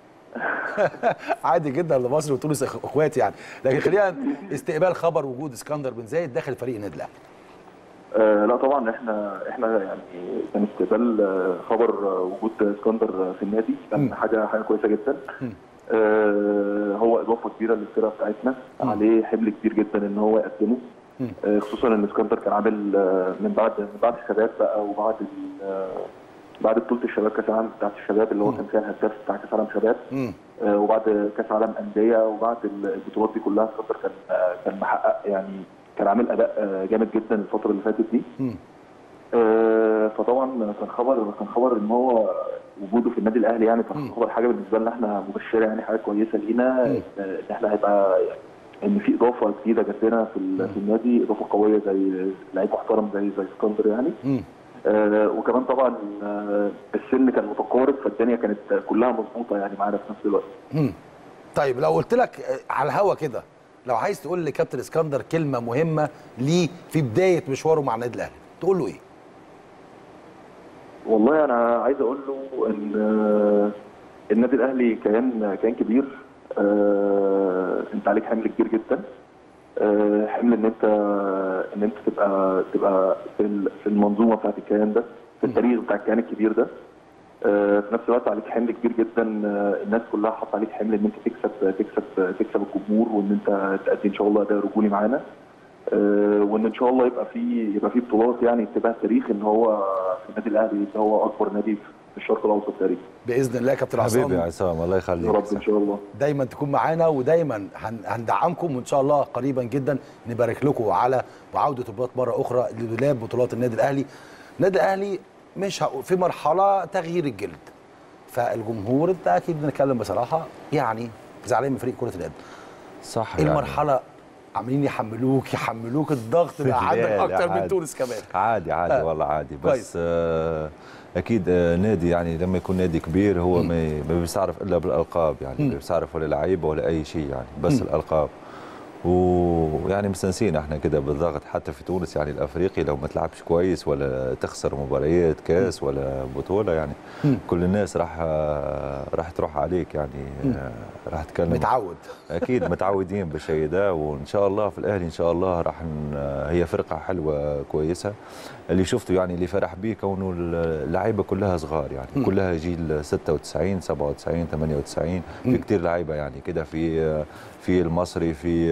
عادي جدا لمصر وتونس إخ- اخوات يعني لكن خلينا استقبال خبر وجود اسكندر بن زايد داخل فريق النادي الاهلي آه، لا طبعا احنا احنا يعني كان استقبال آه، خبر آه، وجود اسكندر في النادي كان حاجه حاجه كويسه جدا آه، هو اضافه كبيره للفرقه بتاعتنا عليه حمل كبير جدا ان هو يقدمه آه، خصوصا ان اسكندر كان عامل آه، من بعد من بعد الشباب بقى وبعد ال- آه، بعد بطوله الشباب كاس العالم بتاعت الشباب اللي هو كان فيها الهداف بتاع كاس العالم شباب امم آه، وبعد كاس عالم انديه وبعد البطولات دي كلها اسكندر كان آه، كان محقق يعني كان عامل اداء آه، جامد جدا الفتره اللي فاتت دي مم. آه، فطبعا كان خبر كان خبر ان هو وجوده في النادي الاهلي يعني كان خبر حاجه بالنسبه لنا احنا مبشره يعني حاجه كويسه لينا آه، ان احنا هيبقى ان في اضافه جديده جات لنا في, ال- في النادي اضافه قويه زي لعيب محترم زي زي اسكندر يعني مم. آه وكمان طبعا آه السن كان متقارب فالدنيا كانت كلها مظبوطه يعني معانا في نفس الوقت مم. طيب لو قلت لك آه، على الهوا كده لو عايز تقول لكابتن اسكندر كلمه مهمه ليه في بدايه مشواره مع النادي الاهلي تقول له ايه والله انا عايز اقول له ان آه، النادي الاهلي كيان كيان كبير آه، انت عليك حمل كبير جدا آه، حمل ان انت ان انت تبقى تبقى في ال- في المنظومه بتاعت الكيان ده في التاريخ بتاع الكيان الكبير ده آه، في نفس الوقت عليك حمل كبير جدا آه، الناس كلها حاطه عليك حمل ان انت تكسب تكسب تكسب الجمهور وان انت تأدي ان شاء الله اداء رجولي معانا آه، وان ان شاء الله يبقى في يبقى في بطولات يعني تبقى تاريخ ان هو في النادي الاهلي اللي هو اكبر نادي في الشرق الاوسط تقريبا باذن الله يا كابتن حبيبي يا عصام عصام الله يا يخليك رب ان شاء الله دايما تكون معانا ودايما هن- هندعمكم وان شاء الله قريبا جدا نبارك لكم على وعوده بطولات مره اخرى لدولاب بطولات النادي الاهلي النادي الاهلي مش هقول في مرحله تغيير الجلد فالجمهور انت اكيد بنتكلم بصراحه يعني زعلان من فريق كره اليد صح ايه المرحله عمالين يحملوك يحملوك الضغط بقى عندك لا، لا، اكتر من عادي. تونس كمان عادي عادي آه. والله عادي كويس. بس آه اكيد آه نادي يعني لما يكون نادي كبير هو ما ما بيستعرف الا بالالقاب يعني مم. ما بيستعرف ولا لعيبه ولا اي شيء يعني بس الالقاب ويعني مستنسين احنا كده بالضغط حتى في تونس يعني الافريقي لو ما تلعبش كويس ولا تخسر مباريات كاس ولا بطوله يعني مم. كل الناس راح آه، راح تروح عليك يعني آه، راح تكلم متعود اكيد متعودين بالشيء ده وان شاء الله في الاهلي ان شاء الله راح ن- هي فرقه حلوه كويسه اللي شفته يعني اللي فرح بيه كونه اللعيبه كلها صغار يعني مم. كلها جيل 96 97 98 في مم. كتير لعيبه يعني كده في في المصري في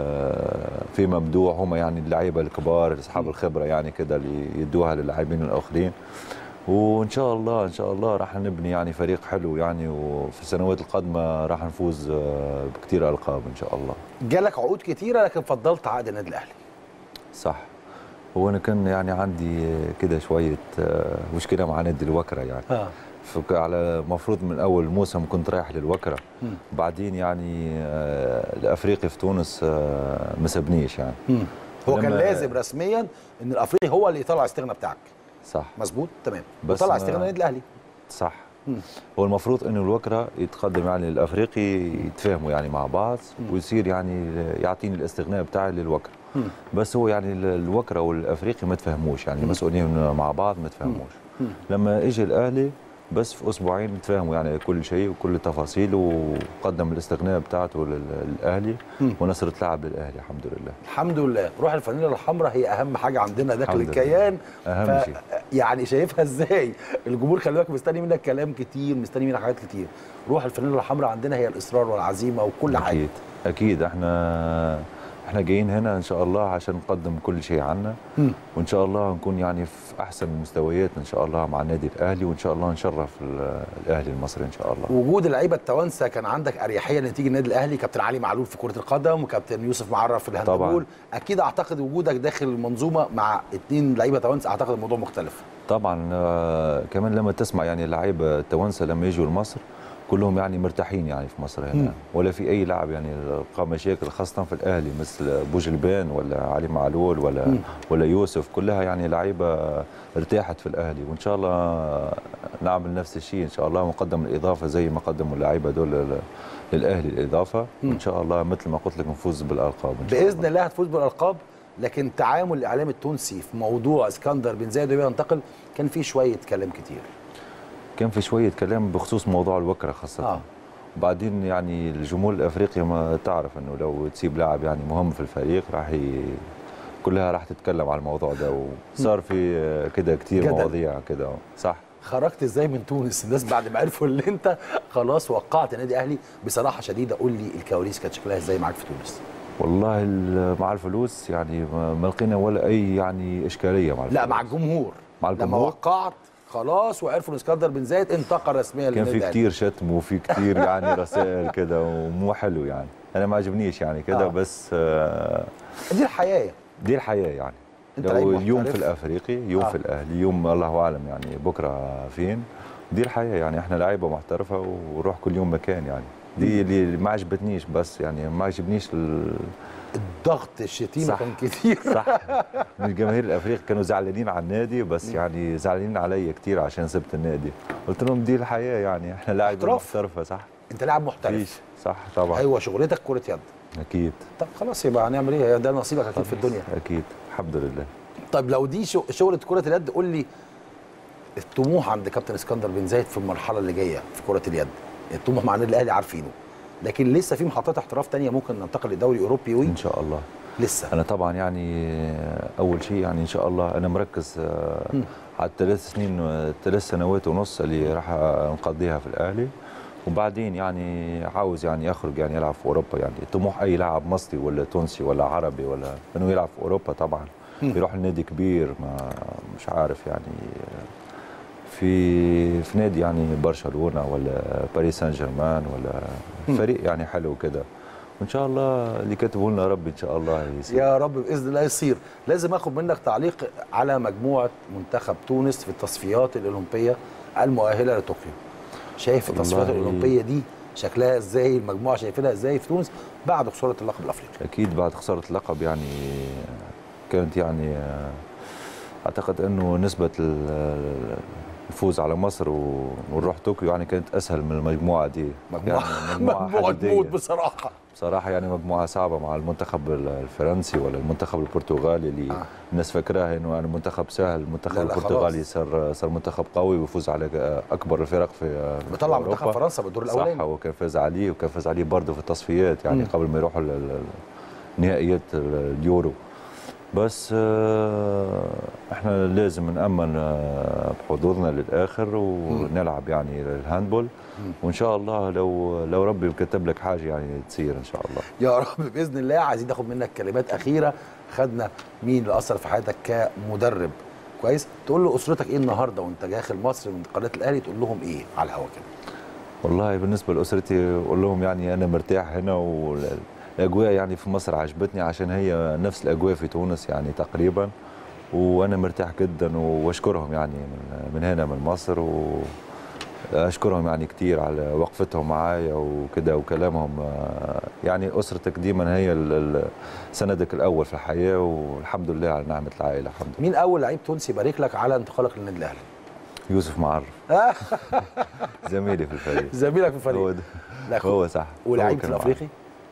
في ممدوح هم يعني اللعيبه الكبار اصحاب الخبره يعني كده اللي يدوها للاعبين الاخرين وان شاء الله ان شاء الله راح نبني يعني فريق حلو يعني وفي السنوات القادمه راح نفوز آه، بكثير القاب ان شاء الله جالك عقود كتيره لكن فضلت عقد النادي الاهلي صح هو انا كان يعني عندي كده شويه آه، مشكله مع نادي الوكره يعني اه فك- على مفروض من اول موسم كنت رايح للوكره مم. بعدين يعني آه، الافريقي في تونس آه، ما سابنيش يعني مم. هو كان لما- لازم رسميا ان الافريقي هو اللي يطلع استغنى بتاعك صح مظبوط تمام بس وطلع ما- استغنى النادي الاهلي صح مم. هو المفروض انه الوكره يتقدم يعني الافريقي يتفاهموا يعني مع بعض ويصير يعني يعطيني الاستغناء بتاعي للوكره مم. بس هو يعني ال- الوكره والافريقي ما تفهموش يعني المسؤولين مع بعض ما تفهموش مم. لما اجى الاهلي بس في اسبوعين تفاهموا يعني كل شيء وكل التفاصيل وقدم الاستغناء بتاعته لل- للاهلي مم. ونصرت لعب للاهلي الحمد لله الحمد لله روح الفانيلا الحمراء هي اهم حاجه عندنا داخل الحمد لله. الكيان اهم شيء يعني شايفها ازاي الجمهور خلي بالك مستني منك كلام كتير مستني منك حاجات كتير روح الفانيلا الحمراء عندنا هي الاصرار والعزيمه وكل حاجه اكيد اكيد احنا احنا جايين هنا ان شاء الله عشان نقدم كل شيء عنا مم. وان شاء الله نكون يعني في احسن مستوياتنا ان شاء الله مع النادي الاهلي وان شاء الله نشرف ال- الاهلي المصري ان شاء الله وجود اللعيبه التوانسه كان عندك اريحيه لنتيجه النادي الاهلي كابتن علي معلول في كره القدم وكابتن يوسف معرف في الهاندبول طبعاً. اكيد اعتقد وجودك داخل المنظومه مع اثنين لعيبه توانسه اعتقد الموضوع مختلف طبعا آه، كمان لما تسمع يعني اللعيبه التوانسه لما يجوا لمصر كلهم يعني مرتاحين يعني في مصر هنا مم. ولا في اي لاعب يعني لقى مشاكل خاصه في الاهلي مثل بوجلبان ولا علي معلول ولا مم. ولا يوسف كلها يعني لعيبه ارتاحت في الاهلي وان شاء الله نعمل نفس الشيء ان شاء الله ونقدم الاضافه زي ما قدموا اللعيبه دول لل- للاهلي الاضافه وان شاء الله مثل ما قلت لك نفوز بالالقاب ان شاء الله باذن الله هتفوز بالالقاب لكن تعامل الاعلام التونسي في موضوع اسكندر بن زايد وهو ينتقل كان فيه شويه كلام كتير كان في شويه كلام بخصوص موضوع الوكره خاصه آه. آه. وبعدين يعني الجمهور الافريقي ما تعرف انه لو تسيب لاعب يعني مهم في الفريق راح ي... كلها راح تتكلم على الموضوع ده وصار في آه، كده كتير جدل. مواضيع كده صح خرجت ازاي من تونس الناس بعد ما عرفوا ان انت خلاص وقعت نادي اهلي بصراحه شديده قول لي الكواليس كانت شكلها ازاي معاك في تونس والله ال- مع الفلوس يعني ما ما لقينا ولا اي يعني اشكاليه مع الفلوس. لا مع الجمهور مع لما الجمهور وقعت خلاص وعرفوا ان اسكندر بن زايد انتقل رسميا كان للنادي في الأهلي. كتير شتم وفي كتير يعني رسائل كده ومو حلو يعني انا ما عجبنيش يعني كده آه. آه. بس آه دي الحياه دي الحياه يعني أنت لعيب لو اليوم محترف. في الافريقي يوم آه. آه. في الاهلي يوم الله اعلم يعني بكره فين دي الحياه يعني احنا لعيبه محترفه ونروح كل يوم مكان يعني دي اللي ما عجبتنيش بس يعني ما عجبنيش ال... الضغط الشتيمه صح. كان كتير صح من الجماهير الافريقي كانوا زعلانين على النادي بس يعني زعلانين عليا كتير عشان سبت النادي قلت لهم دي الحياه يعني احنا لاعب احتراف. محترفه صح انت لاعب محترف فيش صح طبعا ايوه شغلتك كره يد اكيد طب خلاص يبقى هنعمل ايه ده نصيبك اكيد في الدنيا اكيد الحمد لله طيب لو دي شو- شغله كره اليد قول لي الطموح عند كابتن اسكندر بن زايد في المرحله اللي جايه في كره اليد الطموح مع النادي الاهلي عارفينه لكن لسه في محطات احتراف تانية ممكن ننتقل للدوري الاوروبي وي ان شاء الله لسه انا طبعا يعني اول شيء يعني ان شاء الله انا مركز آه، مم. على الثلاث سنين ثلاث سنوات ونص اللي راح نقضيها في الاهلي وبعدين يعني عاوز يعني اخرج يعني العب في اوروبا يعني طموح اي لاعب مصري ولا تونسي ولا عربي ولا انه يلعب في اوروبا طبعا مم. يروح لنادي كبير ما مش عارف يعني في في نادي يعني برشلونه ولا باريس سان جيرمان ولا مم. فريق يعني حلو كده وان شاء الله اللي كاتبه لنا ربي ان شاء الله يصير يا رب باذن الله يصير لازم اخد منك تعليق على مجموعه منتخب تونس في التصفيات الاولمبيه المؤهله لطوكيو شايف التصفيات والله- الاولمبيه دي شكلها ازاي المجموعه شايفينها ازاي في تونس بعد خساره اللقب الافريقي اكيد بعد خساره اللقب يعني كانت يعني اعتقد انه نسبه ال- الفوز على مصر و- ونروح طوكيو يعني كانت اسهل من المجموعه دي مجموعه يعني مجموعه حديدية. تموت بصراحه بصراحه يعني مجموعه صعبه مع المنتخب الفرنسي ولا المنتخب البرتغالي اللي آه. آه. الناس فاكراها انه يعني منتخب سهل المنتخب لا لا البرتغالي خلاص. صار صار منتخب قوي ويفوز على اكبر الفرق في في بيطلع أوروبا. منتخب فرنسا بالدور صح الاولاني وكان فاز عليه وكان فاز عليه برضه في التصفيات يعني مم. قبل ما يروحوا لل- لل- نهائيات ال- اليورو بس آه، احنا لازم نامن آه، بحظوظنا للاخر ونلعب يعني الهاندبول وان شاء الله لو لو ربي كتب لك حاجه يعني تصير ان شاء الله يا رب باذن الله عايزين ناخد منك كلمات اخيره خدنا مين اللي اثر في حياتك كمدرب كويس تقول له اسرتك ايه النهارده وانت داخل مصر من قناه الاهلي تقول لهم ايه على الهوا كده والله بالنسبه لاسرتي اقول لهم يعني انا مرتاح هنا والاجواء يعني في مصر عجبتني عشان هي نفس الاجواء في تونس يعني تقريبا وانا مرتاح جدا واشكرهم يعني من, من هنا من مصر واشكرهم يعني كتير على وقفتهم معايا وكده وكلامهم آه، يعني اسرتك ديما هي ال- ال- سندك الاول في الحياه والحمد لله على نعمه العائله الحمد لله مين اول لعيب تونسي يبارك لك على انتقالك للنادي الاهلي يوسف معرف آه، زميلي في الفريق زميلك في الفريق هو ده لا خد. هو صح هو ولعيبه كان معايا. الافريقي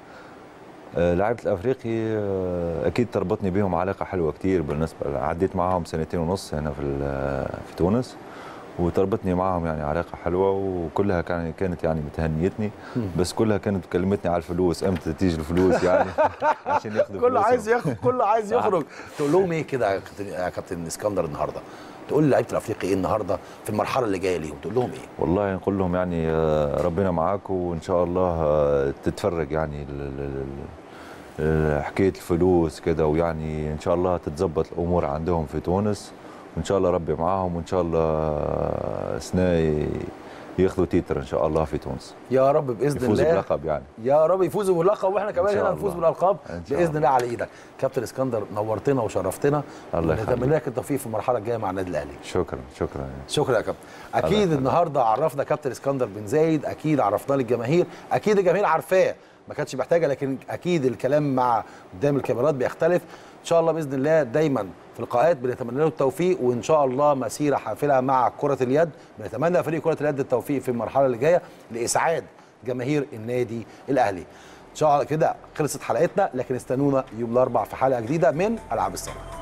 آه، لعيبه الافريقي آه، اكيد تربطني بيهم علاقه حلوه كتير بالنسبه عديت معاهم سنتين ونص هنا في ال- في تونس وتربطني معاهم يعني علاقه حلوه وكلها كان كانت يعني بتهنيتني بس كلها كانت بتكلمتني على الفلوس امتى تيجي الفلوس يعني عشان ياخذوا كله فلوسهم. عايز ياخد كله عايز صح. يخرج تقول لهم ايه كده يا كابتن- يا كابتن اسكندر النهارده تقول لعيبه الافريقي ايه النهارده في المرحله اللي جايه ليهم تقول لهم ايه والله نقول لهم يعني آه، ربنا معاكم وان شاء الله آه، تتفرج يعني ال- ال- ال- ال- حكايه الفلوس كده ويعني ان شاء الله تتظبط الامور عندهم في تونس وان شاء الله ربي معاهم وان شاء الله سنة ياخذوا تيتر ان شاء الله في تونس يا رب باذن يفوزوا الله بلقب يعني يا رب يفوزوا باللقب واحنا كمان إن شاء هنا نفوز الله. بالالقاب إن شاء باذن الله. الله على ايدك كابتن اسكندر نورتنا وشرفتنا الله يخليك. نتمنى لك التوفيق في المرحله الجايه مع النادي الاهلي شكرا شكرا شكرا يا كابتن الله اكيد يخليك. النهارده عرفنا كابتن اسكندر بن زايد اكيد عرفناه للجماهير اكيد الجماهير عارفاه ما كانتش محتاجه لكن اكيد الكلام مع قدام الكاميرات بيختلف ان شاء الله باذن الله دايما في اللقاءات بنتمنى له التوفيق وان شاء الله مسيره حافله مع كره اليد بنتمنى لفريق كره اليد التوفيق في المرحله اللي جايه لاسعاد جماهير النادي الاهلي ان شاء الله كده خلصت حلقتنا لكن استنونا يوم الاربع في حلقه جديده من العاب السنه